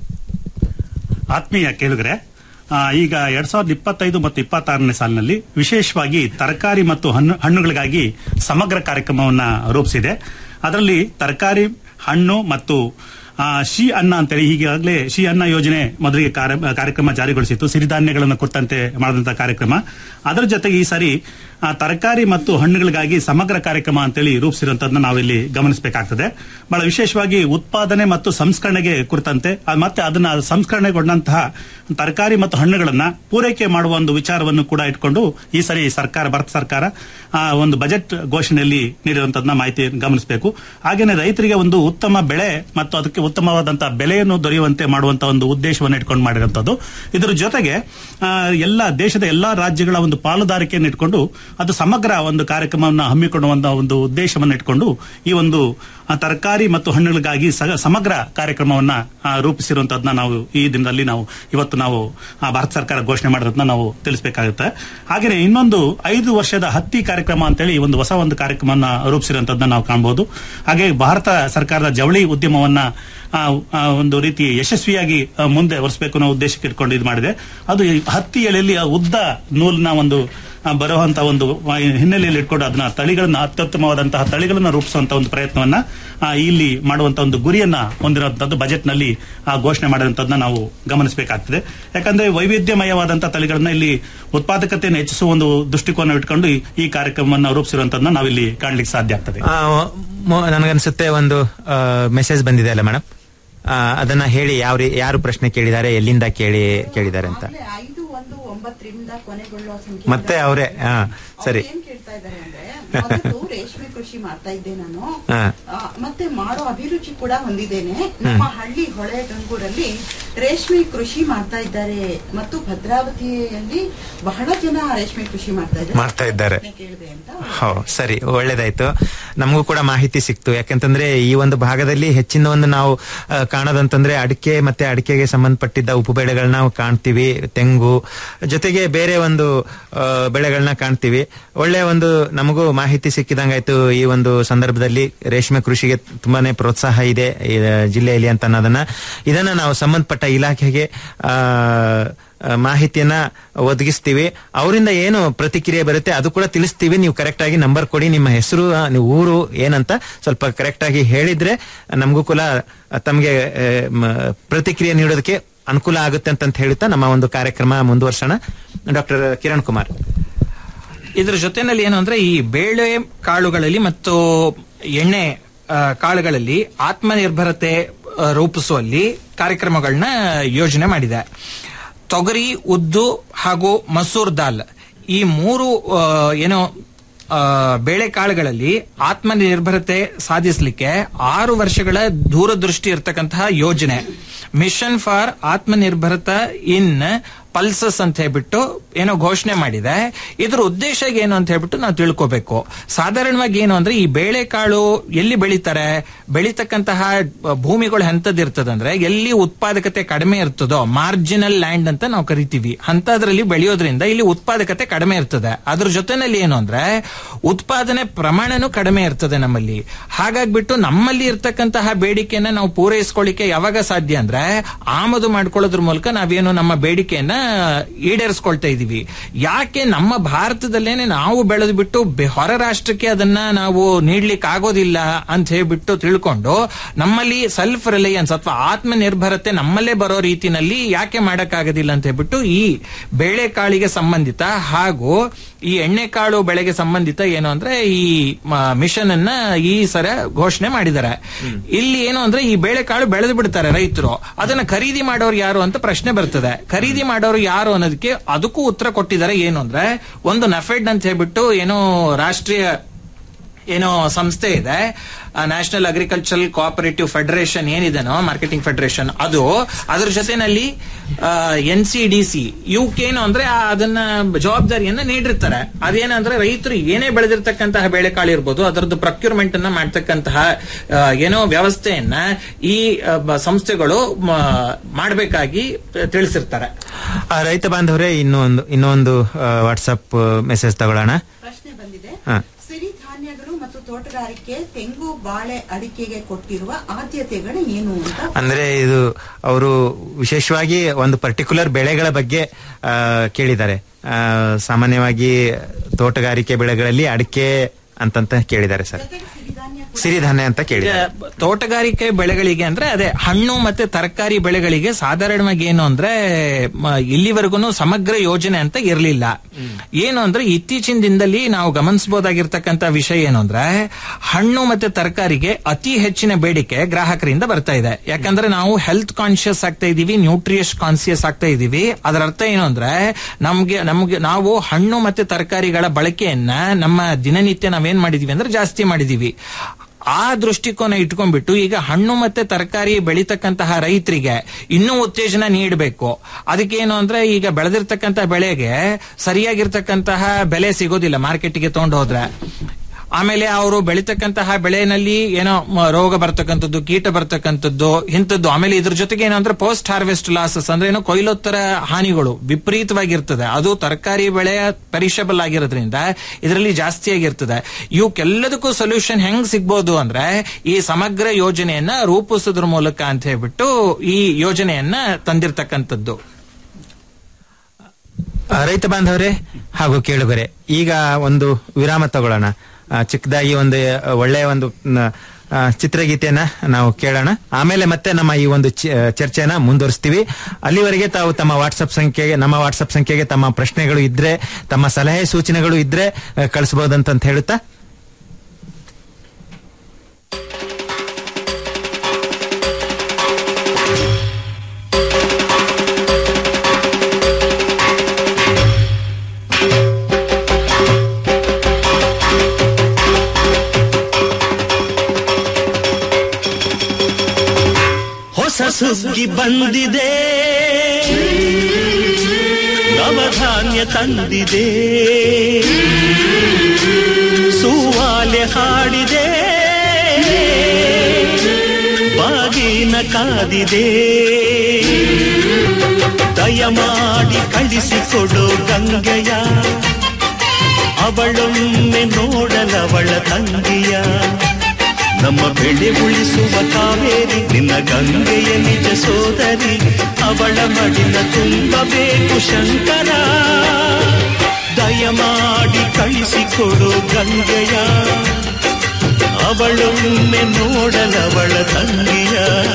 ಆತ್ಮೀಯ ಕೇಳುಗರೆ ಆ, ಈಗ ಎರಡ್ ಸಾವಿರದ ಇಪ್ಪತ್ತೈದು ಮತ್ತು ಇಪ್ಪತ್ತಾರನೇ ಸಾಲಿನಲ್ಲಿ ವಿಶೇಷವಾಗಿ ತರಕಾರಿ ಮತ್ತು ಹಣ್ಣು ಹಣ್ಣುಗಳಿಗಾಗಿ ಸಮಗ್ರ ಕಾರ್ಯಕ್ರಮವನ್ನ ರೂಪಿಸಿದೆ ಅದರಲ್ಲಿ ತರಕಾರಿ ಹಣ್ಣು ಮತ್ತು ಆ, ಶಿ ಅನ್ನ ಅಂತೇಳಿ ಈಗಾಗಲೇ ಶಿ ಅನ್ನ ಯೋಜನೆ ಮೊದಲಿಗೆ ಕಾರ್ಯ- ಕಾರ್ಯಕ್ರಮ ಜಾರಿಗೊಳಿಸಿತ್ತು ಸಿರಿಧಾನ್ಯಗಳನ್ನು ಕುರಿತಂತೆ ಮಾಡಿದಂತಹ ಕಾರ್ಯಕ್ರಮ ಅದರ ಜೊತೆಗೆ ಈ ಸಾರಿ ಆ, ತರಕಾರಿ ಮತ್ತು ಹಣ್ಣುಗಳಿಗಾಗಿ ಸಮಗ್ರ ಕಾರ್ಯಕ್ರಮ ಅಂತೇಳಿ ರೂಪಿಸಿರುವಂತದನ್ನ ನಾವಿಲ್ಲಿ ಗಮನಿಸಬೇಕಾಗ್ತದೆ ಬಹಳ ವಿಶೇಷವಾಗಿ ಉತ್ಪಾದನೆ ಮತ್ತು ಸಂಸ್ಕರಣೆಗೆ ಕುರಿತಂತೆ ಆ, ಮತ್ತೆ ಅದನ್ನ ಸಂಸ್ಕರಣೆಗೊಂಡಂತಹ ತರಕಾರಿ ಮತ್ತು ಹಣ್ಣುಗಳನ್ನ ಪೂರೈಕೆ ಮಾಡುವ ಒಂದು ವಿಚಾರವನ್ನು ಕೂಡ ಇಟ್ಕೊಂಡು ಈ ಸರಿ ಸರ್ಕಾರ ಭಾರತ ಸರ್ಕಾರ ಆ, ಒಂದು ಬಜೆಟ್ ಘೋಷಣೆಯಲ್ಲಿ ನೀಡಿರುವಂತದನ್ನ ಮಾಹಿತಿ ಗಮನಿಸಬೇಕು ಹಾಗೇನೆ ರೈತರಿಗೆ ಒಂದು ಉತ್ತಮ ಬೆಳೆ ಮತ್ತು ಅದಕ್ಕೆ ಉತ್ತಮವಾದಂತಹ ಬೆಲೆಯನ್ನು ದೊರೆಯುವಂತೆ ಮಾಡುವಂತಹ ಒಂದು ಉದ್ದೇಶವನ್ನು ಇಟ್ಕೊಂಡು ಮಾಡಿರುವಂತದ್ದು ಇದರ ಜೊತೆಗೆ ಆ, ಎಲ್ಲ ದೇಶದ ಎಲ್ಲಾ ರಾಜ್ಯಗಳ ಒಂದು ಪಾಲುದಾರಿಕೆಯನ್ನು ಇಟ್ಕೊಂಡು ಅದು ಸಮಗ್ರ ಒಂದು ಕಾರ್ಯಕ್ರಮವನ್ನು ಹಮ್ಮಿಕೊಳ್ಳುವಂತಹ ಒಂದು ಉದ್ದೇಶವನ್ನು ಇಟ್ಕೊಂಡು ಈ ಒಂದು ಆ, ತರಕಾರಿ ಮತ್ತು ಹಣ್ಣುಗಳಿಗಾಗಿ ಸ- ಸಮಗ್ರ ಕಾರ್ಯಕ್ರಮವನ್ನ ಆ, ರೂಪಿಸಿರುವಂತದನ್ನ ನಾವು ಈ ದಿನದಲ್ಲಿ ನಾವು ಇವತ್ತು ನಾವು ಆ, ಭಾರತ ಸರ್ಕಾರ ಘೋಷಣೆ ಮಾಡಿರೋದನ್ನ ನಾವು ತಿಳಿಸಬೇಕಾಗುತ್ತೆ ಹಾಗೆಯೇ ಇನ್ನೊಂದು ಐದು ವರ್ಷದ ಹತ್ತಿ ಕಾರ್ಯಕ್ರಮ ಅಂತೇಳಿ ಒಂದು ಹೊಸ ಒಂದು ಕಾರ್ಯಕ್ರಮವನ್ನ ರೂಪಿಸಿರುವಂತದನ್ನ ನಾವು ಕಾಣಬಹುದು ಹಾಗೆ ಭಾರತ ಸರ್ಕಾರದ ಜವಳಿ ಉದ್ಯಮವನ್ನ ಆ, ಆ, ಒಂದು ರೀತಿ ಯಶಸ್ವಿಯಾಗಿ ಆ, ಮುಂದೆ ಒರೆಸಬೇಕು ಅನ್ನೋ ಉದ್ದೇಶಕ್ಕೆ ಇಟ್ಕೊಂಡು ಇದು ಮಾಡಿದೆ ಅದು ಈ ಹತ್ತಿ ಎಳೆಯಲ್ಲಿ ಆ ಉದ್ದ ನೂಲಿನ ಒಂದು ಆ, ಬರುವಂತ ಒಂದು ಆ, ಹಿನ್ನೆಲೆಯಲ್ಲಿ ಇಟ್ಕೊಂಡು ಅದನ್ನ ತಳಿಗಳನ್ನ ಅತ್ಯುತ್ತಮವಾದಂತಹ ತಳಿಗಳನ್ನ ರೂಪಿಸುವಂತ ಒಂದು ಪ್ರಯತ್ನವನ್ನ ಆ, ಇಲ್ಲಿ ಮಾಡುವಂತ ಒಂದು ಗುರಿಯನ್ನ ಹೊಂದಿರುವಂತದ್ದು ಬಜೆಟ್ ನಲ್ಲಿ ಆ, ಘೋಷಣೆ ಮಾಡಿರುವಂತದನ್ನ ನಾವು ಗಮನಿಸಬೇಕಾಗ್ತದೆ ಯಾಕಂದ್ರೆ ವೈವಿಧ್ಯಮಯವಾದಂತಹ ತಳಿಗಳನ್ನ ಇಲ್ಲಿ ಉತ್ಪಾದಕತೆಯನ್ನು ಹೆಚ್ಚಿಸುವ ಒಂದು ದೃಷ್ಟಿಕೋನ ಇಟ್ಕೊಂಡು ಈ- ಈ ಕಾರ್ಯಕ್ರಮವನ್ನು ರೂಪಿಸಿರುವಂತದನ್ನ ನಾವಿಲ್ಲಿ ಕಾಣ್ಲಿಕ್ಕೆ ಸಾಧ್ಯ ಆಗ್ತದೆ ಆ, ಮೊ- ನನಗನ್ಸುತ್ತೆ ಒಂದು ಮೆಸೇಜ್ ಬಂದಿದೆ ಅಲ್ಲ ಮೇಡಮ್ ಅದನ್ನ ಹೇಳಿ ಯಾವ ರೀ- ಯಾರು ಪ್ರಶ್ನೆ ಕೇಳಿದ್ದಾರೆ ಎಲ್ಲಿಂದ ಕೇಳಿ ಕೇಳಿದ್ದಾರೆ ಅಂತ ಐದು ಒಂದು ಒಂಬತ್ತರಿಂದ ಕೊನೆಗೊಳ್ಳುವ ಸಂಖ್ಯೆ ಮತ್ತೆ ಅವರೇ ಹಾ ಸರಿ ಏನ್ ಕೇಳ್ತಾ ಇದ್ದಾರೆ ಅಂದ್ರೆ ಮೊದಲು ರೇಷ್ಮೆ ಕೃಷಿ ಮಾಡ್ತಾ ಇದ್ದೆ ನಾನು ಹಾ. ಆ, ಮತ್ತೆ ಮಾಡೋ ಅಭಿರುಚಿ ಕೂಡ ಹೊಂದಿದ್ದೇನೆ ನಮ್ಮ ಹಳ್ಳಿ ಹೊಳೆ ಗಂಗೂರಲ್ಲಿ ರೇಷ್ಮೆ ಕೃಷಿ ಮಾಡ್ತಾ ಇದ್ದಾರೆ ಮತ್ತು ಭದ್ರಾವತಿಯಲ್ಲಿ ಬಹಳ ಜನ ರೇಷ್ಮೆ ಕೃಷಿ ಮಾಡ್ತಾ ಇದ್ದಾರೆ ಮಾಡ್ತಾ ಇದ್ದಾರೆ ಕೇಳಿದೆ ಅಂತ ಹೋ ಸರಿ ಒಳ್ಳೇದಾಯ್ತು ನಮಗೂ ಕೂಡ ಮಾಹಿತಿ ಸಿಕ್ತು ಯಾಕಂತಂದ್ರೆ ಈ ಒಂದು ಭಾಗದಲ್ಲಿ ಹೆಚ್ಚಿನ ಒಂದು ನಾವು ಆ, ಕಾಣೋದಂತಂದ್ರೆ ಅಡಿಕೆ ಮತ್ತೆ ಅಡಿಕೆಗೆ ಸಂಬಂಧಪಟ್ಟಿದ್ದ ಉಪಬೆಳೆಗಳನ್ನ ನಾವು ಕಾಣ್ತೀವಿ ತೆಂಗು ಜೊತೆಗೆ ಬೇರೆ ಒಂದು ಆ, ಬೆಳೆಗಳನ್ನ ಕಾಣ್ತೀವಿ ಒಳ್ಳೆ ಒಂದು ನಮಗೂ ಮಾಹಿತಿ ಸಿಕ್ಕಿದಂಗಾಯ್ತು ಈ ಒಂದು ಸಂದರ್ಭದಲ್ಲಿ ರೇಷ್ಮೆ ಕೃಷಿಗೆ ತುಂಬಾನೇ ಪ್ರೋತ್ಸಾಹ ಇದೆ ಈ ಜಿಲ್ಲೆಯಲ್ಲಿ ಅಂತ ಅನ್ನೋದನ್ನ ಇದನ್ನ ನಾವು ಸಂಬಂಧಪಟ್ಟ ಇಲಾಖೆಗೆ ಆ ಆ, ಮಾಹಿತಿಯನ್ನ ಒದಗಿಸ್ತೀವಿ ಅವರಿಂದ ಏನು ಪ್ರತಿಕ್ರಿಯೆ ಬರುತ್ತೆ ಅದು ಕೂಡ ತಿಳಿಸ್ತೀವಿ ನೀವು ಕರೆಕ್ಟ್ ಆಗಿ ನಂಬರ್ ಕೊಡಿ ನಿಮ್ಮ ಹೆಸರು ಆ, ನೀವು ಊರು ಏನಂತ ಸ್ವಲ್ಪ ಕರೆಕ್ಟ್ ಆಗಿ ಹೇಳಿದ್ರೆ ನಮಗೂ ಕೂಡ ತಮಗೆ ಆ, ಮ- ಪ್ರತಿಕ್ರಿಯೆ ನೀಡೋದಕ್ಕೆ ಅನುಕೂಲ ಆಗುತ್ತೆ ಅಂತ ಹೇಳ್ತಾ ನಮ್ಮ ಒಂದು ಕಾರ್ಯಕ್ರಮ ಮುಂದುವರ್ಸೋಣ ಡಾಕ್ಟರ್ ಕಿರಣ್ ಕುಮಾರ್ ಇದ್ರ ಜೊತೆನಲ್ಲಿ ಏನು ಅಂದ್ರೆ ಈ ಬೇಳೆ ಕಾಳುಗಳಲ್ಲಿ ಮತ್ತು ಎಣ್ಣೆ ಆ, ಕಾಳುಗಳಲ್ಲಿ ಆತ್ಮನಿರ್ಭರತೆ ಆ, ರೂಪಿಸುವಲ್ಲಿ ಕಾರ್ಯಕ್ರಮಗಳನ್ನ ಯೋಜನೆ ಮಾಡಿದೆ ತೊಗರಿ ಉದ್ದು ಹಾಗೂ ಮಸೂರ್ ದಾಲ್ ಈ ಮೂರು ಆ, ಏನೋ ಆ, ಬೇಳೆಕಾಳುಗಳಲ್ಲಿ ಆತ್ಮನಿರ್ಭರತೆ ಸಾಧಿಸಲಿಕ್ಕೆ ಆರು ವರ್ಷಗಳ ದೂರದೃಷ್ಟಿ ಇರತಕ್ಕಂತಹ ಯೋಜನೆ mission for Aatmanirbharta in pulses ಅಂತ ಹೇಳ್ಬಿಟ್ಟು ಏನೋ ಘೋಷಣೆ ಮಾಡಿದೆ ಇದ್ರ ಉದ್ದೇಶ ಏನು ಅಂತ ಹೇಳ್ಬಿಟ್ಟು ನಾವು ತಿಳ್ಕೋಬೇಕು ಸಾಧಾರಣವಾಗಿ ಏನು ಅಂದ್ರೆ ಈ ಬೇಳೆಕಾಳು ಎಲ್ಲಿ ಬೆಳೀತಾರೆ ಬೆಳೀತಕ್ಕಂತಹ ಭೂಮಿಗಳು ಎಂತದಿರ್ತದಂದ್ರೆ ಎಲ್ಲಿ ಉತ್ಪಾದಕತೆ ಕಡಿಮೆ ಇರ್ತದೋ ಮಾರ್ಜಿನಲ್ ಲ್ಯಾಂಡ್ ಅಂತ ನಾವು ಕರಿತೀವಿ ಅಂತದ್ರಲ್ಲಿ ಬೆಳೆಯೋದ್ರಿಂದ ಇಲ್ಲಿ ಉತ್ಪಾದಕತೆ ಕಡಿಮೆ ಇರ್ತದೆ ಅದ್ರ ಜೊತೆನಲ್ಲಿ ಏನು ಅಂದ್ರೆ ಉತ್ಪಾದನೆ ಪ್ರಮಾಣನೂ ಕಡಿಮೆ ಇರ್ತದೆ ನಮ್ಮಲ್ಲಿ ಹಾಗಾಗ್ಬಿಟ್ಟು ನಮ್ಮಲ್ಲಿ ಇರ್ತಕ್ಕಂತಹ ಬೇಡಿಕೆಯನ್ನ ನಾವು ಪೂರೈಸ್ಕೊಳ್ಳಿಕ್ಕೆ ಯಾವಾಗ ಸಾಧ್ಯ ಅಂದ್ರೆ ಆಮದು ಮಾಡ್ಕೊಳ್ಳೋದ್ರ ಮೂಲಕ ನಾವೇನು ನಮ್ಮ ಬೇಡಿಕೆಯನ್ನ ಈಡೇರಿಸ್ಕೊಳ್ತಾ ಇದೀವಿ ಯಾಕೆ ನಮ್ಮ ಭಾರತದಲ್ಲೇನೆ ನಾವು ಬೆಳೆದು ಬಿಟ್ಟು ಬೆ- ಹೊರ ರಾಷ್ಟ್ರಕ್ಕೆ ಅದನ್ನ ನಾವು ನೀಡ್ಲಿಕ್ಕೆ ಆಗೋದಿಲ್ಲ ಅಂತ ಹೇಳ್ಬಿಟ್ಟು ತಿಳ್ಕೊಂಡು ನಮ್ಮಲ್ಲಿ ಸೆಲ್ಫ್ ರಿಲಯನ್ಸ್ ಅಥವಾ ಆತ್ಮನಿರ್ಭರತೆ ನಮ್ಮಲ್ಲೇ ಬರೋ ರೀತಿನಲ್ಲಿ ಯಾಕೆ ಮಾಡಕ್ಕಾಗೋದಿಲ್ಲ ಅಂತ ಹೇಳ್ಬಿಟ್ಟು ಈ ಬೇಳೆಕಾಳಿಗೆ ಸಂಬಂಧಿತ ಹಾಗೂ ಈ ಎಣ್ಣೆಕಾಳು ಬೆಳೆಗೆ ಸಂಬಂಧಿತ ಏನು ಅಂದ್ರೆ ಈ ಮಿಷನ್ ಅನ್ನ ಈ ಸರ ಘೋಷಣೆ ಮಾಡಿದ್ದಾರೆ ಇಲ್ಲಿ ಏನು ಅಂದ್ರೆ ಈ ಬೇಳೆಕಾಳು ಬೆಳೆದು ಬಿಡ್ತಾರೆ ರೈತರು ಅದನ್ನ ಖರೀದಿ ಮಾಡೋರು ಯಾರು ಅಂತ ಪ್ರಶ್ನೆ ಬರ್ತದೆ ಖರೀದಿ ಮಾಡೋರು ಯಾರು ಅನ್ನೋದಕ್ಕೆ ಅದಕ್ಕೂ ಉತ್ತರ ಕೊಟ್ಟಿದ್ದಾರೆ ಏನು ಅಂದ್ರೆ ಒಂದು ನಫೆಡ್ ಅಂತ ಹೇಳ್ಬಿಟ್ಟು ಏನೋ ರಾಷ್ಟ್ರೀಯ ಏನೋ ಸಂಸ್ಥೆ ಇದೆ ನ್ಯಾಷನಲ್ ಅಗ್ರಿಕಲ್ಚರಲ್ ಕೋಆಪರೇಟಿವ್ ಫೆಡರೇಷನ್ ಏನಿದೆನೋ ಮಾರ್ಕೆಟಿಂಗ್ ಫೆಡರೇಷನ್ ಅದು ಅದ್ರ ಜೊತೆನಲ್ಲಿ ಎನ್ ಸಿ ಡಿ ಸಿ ಇವಕ್ಕೇನು ಅಂದ್ರೆ ಆ ಅದನ್ನ ಜವಾಬ್ದಾರಿಯನ್ನ ನೀಡಿರ್ತಾರೆ ಅದೇನಂದ್ರೆ ರೈತರು ಏನೇ ಬೆಳೆದಿರ್ತಕ್ಕಂತಹ ಬೇಳೆಕಾಳು ಇರ್ಬೋದು ಅದರದ್ದು ಪ್ರೊಕ್ಯೂರ್ಮೆಂಟ್ ಅನ್ನ ಮಾಡ್ತಕ್ಕಂತಹ ಆ, ಏನೋ ವ್ಯವಸ್ಥೆಯನ್ನ ಈ ಆ, ಬ- ಸಂಸ್ಥೆಗಳು ಮ- ಮಾಡ್ಬೇಕಾಗಿ ತಿಳಿಸಿರ್ತಾರೆ ಆ, ರೈತ ಬಾಂಧವರೇ ಇನ್ನೊಂದು ಇನ್ನೊಂದು ವಾಟ್ಸಪ್ ಮೆಸೇಜ್ ತಗೊಳ್ಳೋಣ ಪ್ರಶ್ನೆ ಬಂದಿದೆ ಹಾ. ಸಿರಿಧಾನ್ಯಗಳು ಮತ್ತು ತೋಟಗಾರಿಕೆ ತೆಂಗು ಬಾಳೆ ಅಡಿಕೆಗೆ ಕೊಟ್ಟಿರುವ ಆದ್ಯತೆಗಳು ಏನು ಅಂತ ಅಂದ್ರೆ ಇದು ಅವರು ವಿಶೇಷವಾಗಿ ಒಂದು ಪರ್ಟಿಕ್ಯುಲರ್ ಬೆಳೆಗಳ ಬಗ್ಗೆ ಆ, ಕೇಳಿದ್ದಾರೆ ಆ, ಸಾಮಾನ್ಯವಾಗಿ ತೋಟಗಾರಿಕೆ ಬೆಳೆಗಳಲ್ಲಿ ಅಡಿಕೆ ಅಂತಂತ ಕೇಳಿದ್ದಾರೆ ಸರ್ ಸಿರಿಧಾನ್ಯ ಅಂತ ಕೇಳಿದ್ದಾರೆ ಈಗ ತೋಟಗಾರಿಕೆ ಬೆಳೆಗಳಿಗೆ ಅಂದ್ರೆ ಅದೇ ಹಣ್ಣು ಮತ್ತೆ ತರಕಾರಿ ಬೆಳೆಗಳಿಗೆ ಸಾಧಾರಣವಾಗಿ ಏನು ಅಂದ್ರೆ ಇಲ್ಲಿವರೆಗೂ ಸಮಗ್ರ ಯೋಜನೆ ಅಂತ ಇರಲಿಲ್ಲ ಏನು ಅಂದ್ರೆ ಇತ್ತೀಚಿನ ದಿನದಲ್ಲಿ ನಾವು ಗಮನಿಸಬಹುದಾಗಿರ್ತಕ್ಕಂತ ವಿಷಯ ಏನು ಅಂದ್ರೆ ಹಣ್ಣು ಮತ್ತೆ ತರಕಾರಿಗೆ ಅತಿ ಹೆಚ್ಚಿನ ಬೇಡಿಕೆ ಗ್ರಾಹಕರಿಂದ ಬರ್ತಾ ಇದೆ ಯಾಕಂದ್ರೆ ನಾವು ಹೆಲ್ತ್ ಕಾನ್ಶಿಯಸ್ ಆಗ್ತಾ ಇದೀವಿ ನ್ಯೂಟ್ರಿಯಸ್ ಕಾನ್ಶಿಯಸ್ ಆಗ್ತಾ ಇದೀವಿ ಅದರ ಅರ್ಥ ಏನು ಅಂದ್ರೆ ನಮ್ಗೆ ನಮ್ಗೆ ನಾವು ಹಣ್ಣು ಮತ್ತೆ ತರಕಾರಿಗಳ ಬಳಕೆಯನ್ನ ನಮ್ಮ ದಿನನಿತ್ಯ ನಾವೇನ್ ಮಾಡಿದೀವಿ ಅಂದ್ರೆ ಜಾಸ್ತಿ ಮಾಡಿದೀವಿ ಆ ದೃಷ್ಟಿಕೋನ ಇಟ್ಕೊಂಡ್ಬಿಟ್ಟು ಈಗ ಹಣ್ಣು ಮತ್ತೆ ತರಕಾರಿ ಬೆಳೀತಕ್ಕಂತಹ ರೈತರಿಗೆ ಇನ್ನೂ ಉತ್ತೇಜನ ನೀಡಬೇಕು ಅದಕ್ಕೇನು ಅಂದ್ರೆ ಈಗ ಬೆಳೆದಿರ್ತಕ್ಕಂತ ಬೆಳೆಗೆ ಸರಿಯಾಗಿರ್ತಕ್ಕಂತಹ ಬೆಲೆ ಸಿಗೋದಿಲ್ಲ ಮಾರ್ಕೆಟ್ಗೆ ತಗೊಂಡು ಹೋದ್ರೆ ಆಮೇಲೆ ಅವರು ಬೆಳೀತಕ್ಕಂತಹ ಬೆಳೆನಲ್ಲಿ ಏನೋ ಮ- ರೋಗ ಬರ್ತಕ್ಕಂಥದ್ದು ಕೀಟ ಬರ್ತಕ್ಕಂಥದ್ದು ಇಂಥದ್ದು ಆಮೇಲೆ ಇದ್ರ ಜೊತೆಗೆ ಏನು ಅಂದ್ರೆ ಪೋಸ್ಟ್ ಹಾರ್ವೆಸ್ಟ್ ಲಾಸಸ್ ಅಂದ್ರೆ ಏನೋ ಕೊಯ್ಲೋತ್ತರ ಹಾನಿಗಳು ವಿಪರೀತವಾಗಿರ್ತದೆ ಅದು ತರಕಾರಿ ಬೆಳೆ ಪೆರಿಷಬಲ್ ಆಗಿರೋದ್ರಿಂದ ಇದರಲ್ಲಿ ಜಾಸ್ತಿ ಆಗಿರ್ತದೆ ಇವಕ್ಕೆಲ್ಲದಕ್ಕೂ ಸೊಲ್ಯೂಷನ್ ಹೆಂಗ್ ಸಿಗ್ಬೋದು ಅಂದ್ರೆ ಈ ಸಮಗ್ರ ಯೋಜನೆಯನ್ನ ರೂಪಿಸೋದ್ರ ಮೂಲಕ ಅಂತ ಹೇಳ್ಬಿಟ್ಟು ಈ ಯೋಜನೆಯನ್ನ ತಂದಿರ್ತಕ್ಕಂಥದ್ದು ಆ, ರೈತ ಬಾಂಧವರೇ ಹಾಗೂ ಕೇಳುಗರೆ ಈಗ ಒಂದು ವಿರಾಮ ತಗೊಳ್ಳೋಣ ಆ, ಚಿಕ್ಕದಾಗಿ ಒಂದು ಆ, ಒಳ್ಳೆಯ ಒಂದು ನ, ಆ, ಚಿತ್ರಗೀತೆಯನ್ನ ನಾವು ಕೇಳೋಣ ಆಮೇಲೆ ಮತ್ತೆ ನಮ್ಮ ಈ ಒಂದು ಚ- ಚರ್ಚೆನ ಮುಂದುವರಿಸ್ತೀವಿ ಅಲ್ಲಿವರೆಗೆ ತಾವು ತಮ್ಮ ವಾಟ್ಸಪ್ ಸಂಖ್ಯೆಗೆ ನಮ್ಮ ವಾಟ್ಸಪ್ ಸಂಖ್ಯೆಗೆ ತಮ್ಮ ಪ್ರಶ್ನೆಗಳು ಇದ್ರೆ ತಮ್ಮ ಸಲಹೆ ಸೂಚನೆಗಳು ಇದ್ರೆ ಆ, ಕಳಿಸ್ಬೋದಂತ ಹೇಳುತ್ತಾ ಹೊಸ ಸುಗ್ಗಿ ಬಂದಿದೆ ನವಧಾನ್ಯ ತಂದಿದೆ ಸೂವಾಲೆ ಹಾಡಿದೆ ಬಾಗಿನ ಕಾದಿದೆ ದಯಮಾಡಿ ಕಳಿಸಿಕೊಡು ಗಂಗೆಯ ಅವಳೊಮ್ಮೆ ನೋಡಲವಳ ತಂಗಿಯ ನಮ್ಮ ಬೆಳೆ ಉಳಿಸುವ ಕಾವೇರಿ ನಿನ್ನ ಗಂಗೆಯ ನಿಜ ಸೋದರಿ ಅವಳ ಮಡಿಲ ತುಂಬಬೇಕು ಶಂಕರ ದಯಮಾಡಿ ಕಳಿಸಿಕೊಡು ಗಂಗೆಯ ಅವಳೊಮ್ಮೆ ನೋಡಲವಳ ತಂಗಿಯ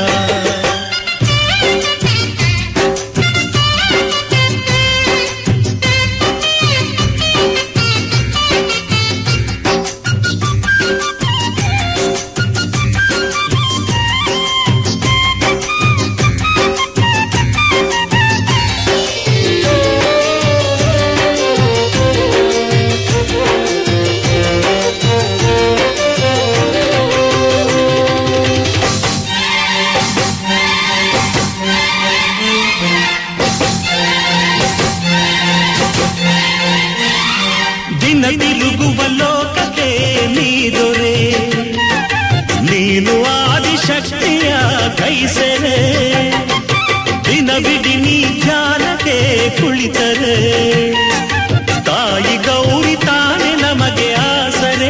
ದಿನ ತಿರುಗುವ ಲೋಕಕ್ಕೆ ನೀದೊರೆ ನೀನು ಆದಿಶಕ್ತಿಯ ಕೈಸೆರೆ ದಿನವಿಡಿ ನೀ ಧ್ಯಾನಕ್ಕೆ ಕುಳಿತರೆ ತಾಯಿ ಗೌರಿ ತಾನೆ ನಮಗೆ ಆಸರೆ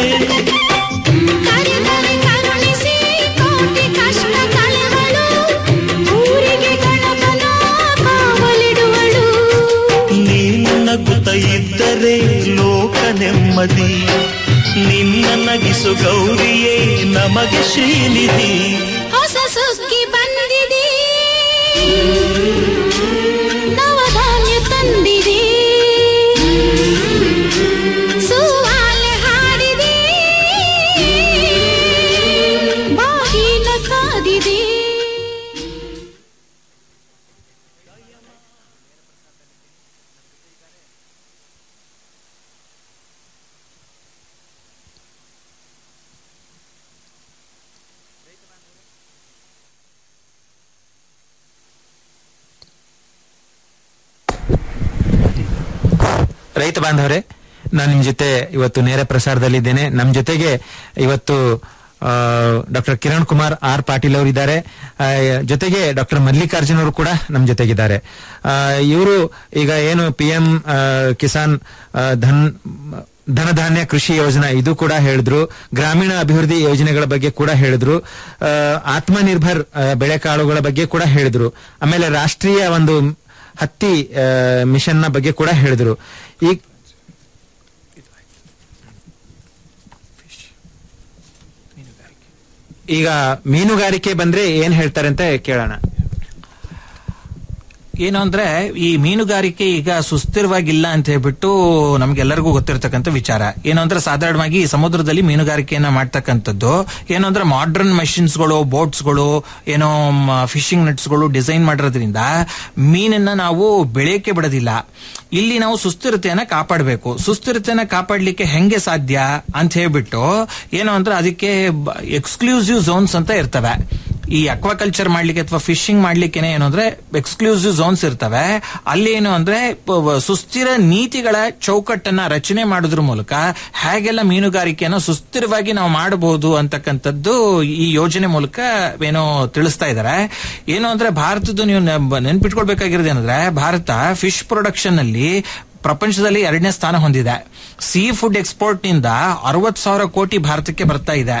ಕರೆದರೆ ಕರುಣಿಸಿ ಕೋಟಿ ಕಷ್ಟ ಕಳೆವಳು ಊರಿಗೆ ಗಣಪನ ಕಾವಲಿಡುವಳು ನೆಮ್ಮದಿ ನಿನ್ನ ನಗಿಸು ಗೌರಿಯೇ ನಮಗೆ ಶ್ರೀನಿಧಿ ಹೊಸ ಸುಗ್ಗಿ ಬಂದಿದೆ ನವಧಾನ್ಯ ತಂದಿದೆ ಸುವಾಲೆ ಹಾಡಿದೆ ಬಾಗಿಲ ಕಾದಿದೆ ರೈತ ಬಾಂಧವರೇ ನಾನು ನಿಮ್ ಜೊತೆ ಇವತ್ತು ನೇರ ಪ್ರಸಾರದಲ್ಲಿದ್ದೇನೆ ನಮ್ ಜೊತೆಗೆ ಇವತ್ತು ಡಾಕ್ಟರ್ ಕಿರಣ್ ಕುಮಾರ್ ಆರ್ ಪಾಟೀಲ್ ಅವರು ಇದ್ದಾರೆ ಆ, ಜೊತೆಗೆ ಡಾಕ್ಟರ್ ಮಲ್ಲಿಕಾರ್ಜುನ್ ಅವರು ಕೂಡ ನಮ್ ಜೊತೆಗಿದ್ದಾರೆ ಇವರು ಈಗ ಏನು ಪಿ ಎಂ ಕಿಸಾನ್ ಆ, ಧನ್ ಧನಧಾನ್ಯ ಕೃಷಿ ಯೋಜನಾ ಇದು ಕೂಡ ಹೇಳಿದ್ರು ಗ್ರಾಮೀಣ ಅಭಿವೃದ್ಧಿ ಯೋಜನೆಗಳ ಬಗ್ಗೆ ಕೂಡ ಹೇಳಿದ್ರು ಆ, ಆತ್ಮನಿರ್ಭರ್ ಆ, ಬೆಳೆಕಾಳುಗಳ ಬಗ್ಗೆ ಕೂಡ ಹೇಳಿದ್ರು ಆಮೇಲೆ ರಾಷ್ಟ್ರೀಯ ಒಂದು ಹತ್ತಿ ಮಿಷನ್ ನ ಬಗ್ಗೆ ಕೂಡ ಹೇಳಿದ್ರು ಈ ಈಗ ಮೀನುಗಾರಿಕೆ ಬಂದ್ರೆ ಏನ್ ಹೇಳ್ತಾರೆ ಅಂತ ಕೇಳೋಣ ಏನು ಅಂದ್ರೆ ಈ ಮೀನುಗಾರಿಕೆ ಈಗ ಸುಸ್ಥಿರವಾಗಿಲ್ಲ ಅಂತ ಹೇಳ್ಬಿಟ್ಟು ನಮ್ಗೆಲ್ಲರಿಗೂ ಗೊತ್ತಿರತಕ್ಕಂಥ ವಿಚಾರ ಏನು ಅಂದ್ರೆ ಸಾಧಾರಣವಾಗಿ ಈ ಸಮುದ್ರದಲ್ಲಿ ಮೀನುಗಾರಿಕೆಯನ್ನ ಮಾಡ್ತಕ್ಕಂಥದ್ದು ಏನು ಅಂದ್ರೆ ಮಾಡರ್ನ್ ಗಳು ಬೋಟ್ಸ್ಗಳು ಏನೋ ಫಿಶಿಂಗ್ ನಟ್ಸ್ಗಳು ಡಿಸೈನ್ ಮಾಡಿರೋದ್ರಿಂದ ಮೀನನ್ನ ನಾವು ಬೆಳೆಯಕ್ಕೆ ಬಿಡೋದಿಲ್ಲ ಇಲ್ಲಿ ನಾವು ಸುಸ್ಥಿರತೆಯನ್ನ ಕಾಪಾಡಬೇಕು ಸುಸ್ಥಿರತೆಯನ್ನ ಕಾಪಾಡ್ಲಿಕ್ಕೆ ಹೆಂಗೆ ಸಾಧ್ಯ ಅಂತ ಹೇಳ್ಬಿಟ್ಟು ಏನು ಅಂದ್ರೆ ಅದಕ್ಕೆ ಎಕ್ಸ್ಕ್ಲೂಸಿವ್ ಝೋನ್ಸ್ ಅಂತ ಇರ್ತವೆ ಈ ಅಕ್ವಾಕಲ್ಚರ್ ಮಾಡ್ಲಿಕ್ಕೆ ಅಥವಾ ಫಿಶಿಂಗ್ ಮಾಡ್ಲಿಕ್ಕೆ ಏನು ಅಂದ್ರೆ ಎಕ್ಸ್ಕ್ಲೂಸಿವ್ ಝೋನ್ಸ್ ಇರ್ತವೆ ಅಲ್ಲಿ ಏನು ಅಂದ್ರೆ ಪ- ವ- ಸುಸ್ಥಿರ ನೀತಿಗಳ ಚೌಕಟ್ಟನ್ನ ರಚನೆ ಮಾಡೋದ್ರ ಮೂಲಕ ಹೇಗೆಲ್ಲ ಮೀನುಗಾರಿಕೆಯನ್ನು ಸುಸ್ಥಿರವಾಗಿ ನಾವು ಮಾಡಬಹುದು ಅಂತಕ್ಕಂಥದ್ದು ಈ ಯೋಜನೆ ಮೂಲಕ ಏನೋ ತಿಳಿಸ್ತಾ ಇದ್ದಾರೆ ಏನು ಅಂದ್ರೆ ಭಾರತದ ನೀವು ನೆನ್- ನೆನ್ಪಿಟ್ಕೊಳ್ಬೇಕಾಗಿರೋದು ಏನಂದ್ರೆ ಭಾರತ ಫಿಶ್ ಪ್ರೊಡಕ್ಷನ್ ಅಲ್ಲಿ ಪ್ರಪಂಚದಲ್ಲಿ ಎರಡನೇ ಸ್ಥಾನ ಹೊಂದಿದೆ ಸೀ ಫುಡ್ ಎಕ್ಸ್ಪೋರ್ಟ್ ನಿಂದ ಅರವತ್ ಸಾವಿರ ಕೋಟಿ ಭಾರತಕ್ಕೆ ಬರ್ತಾ ಇದೆ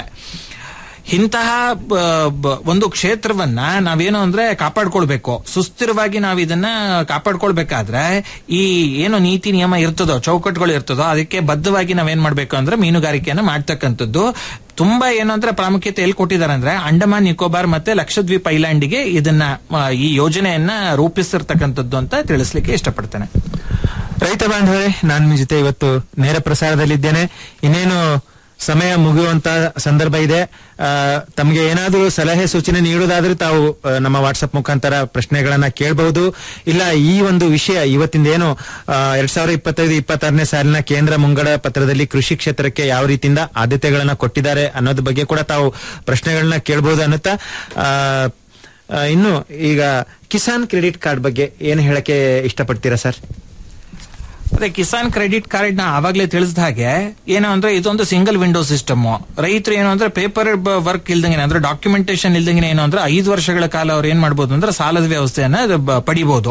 ಇಂತಹ ಬ- ಬ- ಒಂದು ಕ್ಷೇತ್ರವನ್ನ ನಾವೇನು ಅಂದ್ರೆ ಕಾಪಾಡ್ಕೊಳ್ಬೇಕು ಸುಸ್ಥಿರವಾಗಿ ನಾವು ಇದನ್ನ ಕಾಪಾಡ್ಕೊಳ್ಬೇಕಾದ್ರೆ ಈ ಏನು ನೀತಿ ನಿಯಮ ಇರ್ತದೋ ಚೌಕಟ್ಟುಗಳು ಇರ್ತದೋ ಅದಕ್ಕೆ ಬದ್ಧವಾಗಿ ನಾವೇನ್ ಮಾಡ್ಬೇಕು ಅಂದ್ರೆ ಮೀನುಗಾರಿಕೆಯನ್ನ ಮಾಡ್ತಕ್ಕಂಥದ್ದು ತುಂಬಾ ಏನು ಅಂದ್ರೆ ಪ್ರಾಮುಖ್ಯತೆ ಎಲ್ಲಿ ಕೊಟ್ಟಿದ್ದಾರೆ ಅಂದ್ರೆ ಅಂಡಮಾನ್ ನಿಕೋಬಾರ್ ಮತ್ತೆ ಲಕ್ಷದ್ವೀಪ್ ಐಲ್ಯಾಂಡ್ಗೆ ಇದನ್ನ ಆ, ಈ ಯೋಜನೆಯನ್ನ ರೂಪಿಸಿರ್ತಕ್ಕಂಥದ್ದು ಅಂತ ತಿಳಿಸ್ಲಿಕ್ಕೆ ಇಷ್ಟಪಡ್ತೇನೆ ರೈತ ಬಾಂಧವರೇ ನಾನು ನಿಮ್ಮ ಜೊತೆ ಇವತ್ತು ನೇರ ಪ್ರಸಾರದಲ್ಲಿದ್ದೇನೆ ಇನ್ನೇನು ಸಮಯ ಮುಗಿಯುವಂತ ಸಂದರ್ಭ ಇದೆ ಆ, ತಮಗೆ ಏನಾದರೂ ಸಲಹೆ ಸೂಚನೆ ನೀಡುವುದಾದ್ರೆ ತಾವು ಆ, ನಮ್ಮ ವಾಟ್ಸಪ್ ಮುಖಾಂತರ ಪ್ರಶ್ನೆಗಳನ್ನ ಕೇಳಬಹುದು ಇಲ್ಲ ಈ ಒಂದು ವಿಷಯ ಇವತ್ತಿಂದ ಏನು ಆ, ಎರಡ್ ಸಾವಿರದ ಇಪ್ಪತ್ತೈದು ಇಪ್ಪತ್ತಾರನೇ ಸಾಲಿನ ಕೇಂದ್ರ ಮುಂಗಡ ಪತ್ರದಲ್ಲಿ ಕೃಷಿ ಕ್ಷೇತ್ರಕ್ಕೆ ಯಾವ ರೀತಿಯಿಂದ ಆದ್ಯತೆಗಳನ್ನ ಕೊಟ್ಟಿದ್ದಾರೆ ಅನ್ನೋದ್ರ ಬಗ್ಗೆ ಕೂಡ ತಾವು ಪ್ರಶ್ನೆಗಳನ್ನ ಕೇಳಬಹುದು ಅನ್ನುತ್ತಾ ಆ, ಆ, ಇನ್ನು ಈಗ ಕಿಸಾನ್ ಕ್ರೆಡಿಟ್ ಕಾರ್ಡ್ ಬಗ್ಗೆ ಏನು ಹೇಳಕ್ಕೆ ಇಷ್ಟಪಡ್ತೀರಾ ಸರ್ ಅದೇ ಕಿಸಾನ್ ಕ್ರೆಡಿಟ್ ಕಾರ್ಡ್ ನ ಆವಾಗಲೇ ತಿಳಿಸಿದ ಹಾಗೆ ಏನು ಅಂದ್ರೆ ಇದೊಂದು ಸಿಂಗಲ್ ವಿಂಡೋ ಸಿಸ್ಟಮ್ ರೈತರು ಏನು ಅಂದ್ರೆ ಪೇಪರ್ ವರ್ಕ್ ಇಲ್ದಂಗೆ ಅಂದ್ರೆ ಡಾಕ್ಯುಮೆಂಟೇಶನ್ ಇಲ್ದಂಗೆ ಏನು ಅಂದ್ರೆ ಐದು ವರ್ಷಗಳ ಕಾಲ ಅವ್ರು ಏನ್ ಮಾಡ್ಬೋದು ಅಂದ್ರೆ ಸಾಲದ ವ್ಯವಸ್ಥೆಯನ್ನ ಅದು ಬ- ಪಡಿಬಹುದು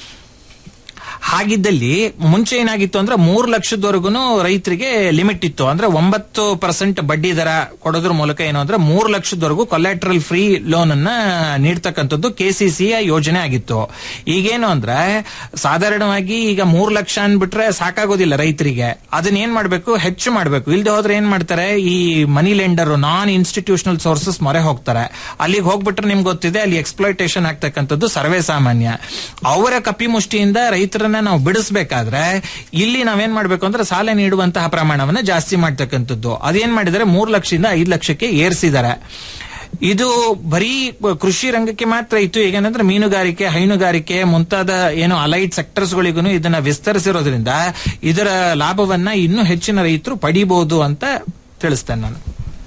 ಹಾಗಿದ್ದಲ್ಲಿ ಮುಂಚೆ ಏನಾಗಿತ್ತು ಅಂದ್ರೆ ಮೂರು ಲಕ್ಷದವರೆಗೂ ರೈತರಿಗೆ ಲಿಮಿಟ್ ಇತ್ತು ಅಂದ್ರೆ ಒಂಬತ್ತು ಪರ್ಸೆಂಟ್ ಬಡ್ಡಿ ದರ ಕೊಡೋದ್ರ ಮೂಲಕ ಏನು ಅಂದ್ರೆ ಮೂರು ಲಕ್ಷದವರೆಗೂ ಕೊಲ್ಯಾಟ್ರಲ್ ಫ್ರೀ ಲೋನ್ ಅನ್ನ ನೀಡ್ತಕ್ಕಂಥದ್ದು ಕೆಸಿಸಿಯ ಯೋಜನೆ ಆಗಿತ್ತು ಈಗೇನು ಅಂದ್ರೆ ಸಾಧಾರಣವಾಗಿ ಈಗ ಮೂರು ಲಕ್ಷ ಅನ್ಬಿಟ್ರೆ ಸಾಕಾಗೋದಿಲ್ಲ ರೈತರಿಗೆ ಅದನ್ನ ಏನ್ ಮಾಡ್ಬೇಕು ಹೆಚ್ಚು ಮಾಡ್ಬೇಕು ಇಲ್ದೆ ಹೋದ್ರೆ ಏನ್ ಮಾಡ್ತಾರೆ ಈ money lender non institutional sources ಮೊರೆ ಹೋಗ್ತಾರೆ ಅಲ್ಲಿಗೆ ಹೋಗ್ಬಿಟ್ರೆ ನಿಮ್ಗೆ ಗೊತ್ತಿದೆ ಅಲ್ಲಿ ಎಕ್ಸ್ಪ್ಲೈಟೇಷನ್ ಆಗ್ತಕ್ಕಂಥದ್ದು ಸರ್ವೇ ಸಾಮಾನ್ಯ ಅವರ ಕಪಿಮುಷ್ಟಿಯಿಂದ ರೈತರನ್ನ ನಾವು ಬಿಡಿಸ್ಬೇಕಾದ್ರೆ ಇಲ್ಲಿ ನಾವೇನ್ ಮಾಡ್ಬೇಕು ಅಂದ್ರೆ ಸಾಲ ನೀಡುವಂತಹ ಪ್ರಮಾಣವನ್ನ ಜಾಸ್ತಿ ಮಾಡ್ತಕ್ಕಂಥದ್ದು ಅದೇನ್ ಮಾಡಿದರೆ ಮೂರು ಲಕ್ಷದಿಂದ ಐದು ಲಕ್ಷಕ್ಕೆ ಏರಿಸಿದ್ದಾರೆ ಇದು ಬರೀ ಕೃಷಿ ರಂಗಕ್ಕೆ ಮಾತ್ರ ಇತ್ತು ಈಗೇನಂದ್ರೆ ಮೀನುಗಾರಿಕೆ ಹೈನುಗಾರಿಕೆ ಮುಂತಾದ ಏನು ಅಲೈಟ್ ಸೆಕ್ಟರ್ಸ್ಗಳಿಗೂ ಇದನ್ನ ವಿಸ್ತರಿಸಿರೋದ್ರಿಂದ ಇದರ ಲಾಭವನ್ನ ಇನ್ನೂ ಹೆಚ್ಚಿನ ರೈತರು ಪಡಿಬಹುದು ಅಂತ ತಿಳಿಸ್ತೇನೆ ನಾನು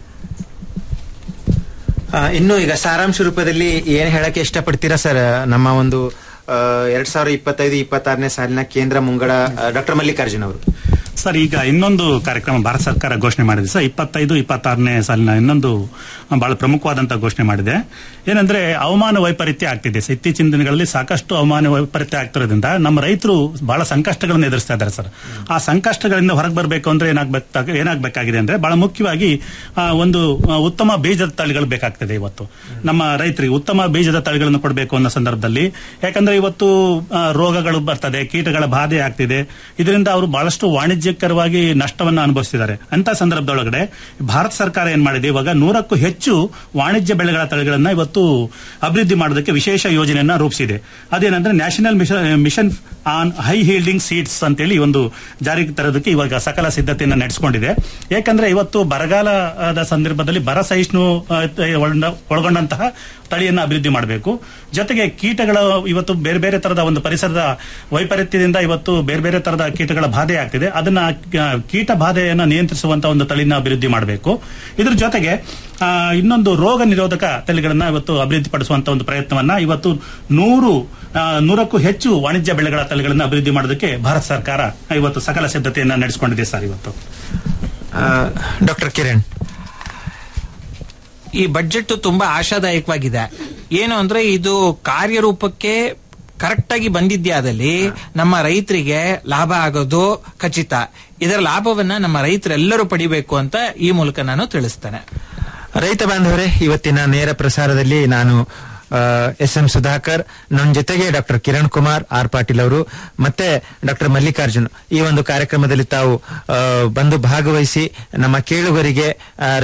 ಆ, ಇನ್ನು ಈಗ ಸಾರಾಂಶ ರೂಪದಲ್ಲಿ ಏನ್ ಹೇಳಕ್ಕೆ ಇಷ್ಟಪಡ್ತೀರಾ ಸರ್ ನಮ್ಮ ಒಂದು ಆ, ಎರಡ್ ಸಾವಿರದ ಇಪ್ಪತ್ತೈದು ಇಪ್ಪತ್ತಾರನೇ ಸಾಲಿನ ಕೇಂದ್ರ ಮುಂಗಡ ಡಾಕ್ಟರ್ ಮಲ್ಲಿಕಾರ್ಜುನ್ ಅವರು ಸರ್ ಈಗ ಇನ್ನೊಂದು ಕಾರ್ಯಕ್ರಮ ಭಾರತ ಸರ್ಕಾರ ಘೋಷಣೆ ಮಾಡಿದೆ ಸರ್ ಇಪ್ಪತ್ತೈದು ಇಪ್ಪತ್ತಾರನೇ ಸಾಲಿನ ಇನ್ನೊಂದು ಬಹಳ ಪ್ರಮುಖವಾದಂತಹ ಘೋಷಣೆ ಮಾಡಿದೆ ಏನಂದ್ರೆ ಹವಾಮಾನ ವೈಪರೀತ್ಯ ಆಗ್ತಿದೆ ಸರ್ ಇತ್ತೀಚಿನ ದಿನಗಳಲ್ಲಿ ಸಾಕಷ್ಟು ಹವಾಮಾನ ವೈಪರೀತ್ಯ ಆಗ್ತಿರೋದ್ರಿಂದ ನಮ್ಮ ರೈತರು ಬಹಳ ಸಂಕಷ್ಟಗಳನ್ನು ಎದುರಿಸ್ತಾ ಇದ್ದಾರೆ ಸರ್ ಆ ಸಂಕಷ್ಟಗಳಿಂದ ಹೊರಗೆ ಬರಬೇಕು ಅಂದ್ರೆ ಏನಾಗ್ಬೇಕು ಏನಾಗಬೇಕಾಗಿದೆ ಅಂದ್ರೆ ಬಹಳ ಮುಖ್ಯವಾಗಿ ಆ, ಒಂದು ಆ, ಉತ್ತಮ ಬೀಜದ ತಳಿಗಳು ಬೇಕಾಗ್ತದೆ ಇವತ್ತು ನಮ್ಮ ರೈತರಿಗೆ ಉತ್ತಮ ಬೀಜದ ತಳಿಗಳನ್ನು ಕೊಡಬೇಕು ಅನ್ನೋ ಸಂದರ್ಭದಲ್ಲಿ ಯಾಕಂದ್ರೆ ಇವತ್ತು ಆ, ರೋಗಗಳು ಬರ್ತದೆ ಕೀಟಗಳ ಬಾಧೆ ಆಗ್ತಿದೆ ಇದರಿಂದ ಅವರು ಬಹಳಷ್ಟು ವಾಣಿಜ್ಯ ವಾಣಿಜ್ಯಕರವಾಗಿ ನಷ್ಟವನ್ನು ಅನುಭವಿಸಿದ್ದಾರೆ ಅಂತ ಸಂದರ್ಭದೊಳಗಡೆ ಭಾರತ ಸರ್ಕಾರ ಏನ್ ಮಾಡಿದೆ ಇವಾಗ ನೂರಕ್ಕೂ ಹೆಚ್ಚು ವಾಣಿಜ್ಯ ಬೆಳೆಗಳ ತಳಿಗಳನ್ನ ಇವತ್ತು ಅಭಿವೃದ್ಧಿ ಮಾಡೋದಕ್ಕೆ ವಿಶೇಷ ಯೋಜನೆಯನ್ನ ರೂಪಿಸಿದೆ ಅದೇನಂದ್ರೆ national mission on high yielding seeds ಅಂತೇಳಿ ಒಂದು ಜಾರಿಗೆ ತರೋದಕ್ಕೆ ಇವಾಗ ಸಕಲ ಸಿದ್ಧತೆಯನ್ನು ನಡೆಸಿಕೊಂಡಿದೆ ಯಾಕಂದ್ರೆ ಇವತ್ತು ಬರಗಾಲದ ಸಂದರ್ಭದಲ್ಲಿ ಬರ ಸಹಿಷ್ಣು ಆ, ಒಳಗೊಂಡ- ಒಳಗೊಂಡಂತಹ ತಳಿಯನ್ನ ಅಭಿವೃದ್ಧಿ ಮಾಡಬೇಕು ಜೊತೆಗೆ ಕೀಟಗಳ ಇವತ್ತು ಬೇರೆ ಬೇರೆ ತರದ ಒಂದು ಪರಿಸರದ ವೈಪರೀತ್ಯದಿಂದ ಇವತ್ತು ಬೇರೆ ಬೇರೆ ತರದ ಕೀಟಗಳ ಬಾಧೆ ಆಗ್ತಿದೆ ಅದನ್ನ ಆ, ಕೀಟ ಬಾಧೆಯನ್ನ ನಿಯಂತ್ರಿಸುವಂತ ಒಂದು ತಳಿನ ಅಭಿವೃದ್ಧಿ ಮಾಡಬೇಕು ಇದ್ರ ಜೊತೆಗೆ ಆ, ಇನ್ನೊಂದು ರೋಗ ನಿರೋಧಕ ತಳಿಗಳನ್ನ ಇವತ್ತು ಅಭಿವೃದ್ಧಿಪಡಿಸುವಂತ ಒಂದು ಪ್ರಯತ್ನವನ್ನ ಇವತ್ತು ನೂರು ಆ, ನೂರಕ್ಕೂ ಹೆಚ್ಚು ವಾಣಿಜ್ಯ ಬೆಳೆಗಳ ತಳಿಗಳನ್ನ ಅಭಿವೃದ್ಧಿ ಮಾಡೋದಕ್ಕೆ ಭಾರತ ಸರ್ಕಾರ ಇವತ್ತು ಸಕಲ ಸಿದ್ಧತೆಯನ್ನ ನಡೆಸಿಕೊಂಡಿದೆ ಸರ್ ಇವತ್ತು ಡಾಕ್ಟರ್ ಕಿರಣ್ ಈ ಬಜೆಟ್ ತುಂಬಾ ಆಶಾದಾಯಕವಾಗಿದೆ ಏನು ಅಂದ್ರೆ ಇದು ಕಾರ್ಯರೂಪಕ್ಕೆ ಕರೆಕ್ಟ್ ಆಗಿ ಬಂದಿದ್ಯಾದಲ್ಲಿ ನಮ್ಮ ರೈತರಿಗೆ ಲಾಭ ಆಗೋದು ಖಚಿತ ಇದರ ಲಾಭವನ್ನ ನಮ್ಮ ರೈತರೆಲ್ಲರೂ ಪಡಿಬೇಕು ಅಂತ ಈ ಮೂಲಕ ನಾನು ತಿಳಿಸ್ತೇನೆ ರೈತ ಬಾಂಧವರೇ ಇವತ್ತಿನ ನೇರ ಪ್ರಸಾರದಲ್ಲಿ ನಾನು ಎಸ್ ಎಂ ಸುಧಾಕರ್ ನನ್ನ ಜೊತೆಗೆ ಡಾಕ್ಟರ್ ಕಿರಣ್ ಕುಮಾರ್ ಆರ್ ಪಾಟೀಲ್ ಅವರು ಮತ್ತೆ ಡಾಕ್ಟರ್ ಮಲ್ಲಿಕಾರ್ಜುನ್ ಈ ಒಂದು ಕಾರ್ಯಕ್ರಮದಲ್ಲಿ ತಾವು ಆ, ಬಂದು ಭಾಗವಹಿಸಿ ನಮ್ಮ ಕೇಳುಗರಿಗೆ ಆ,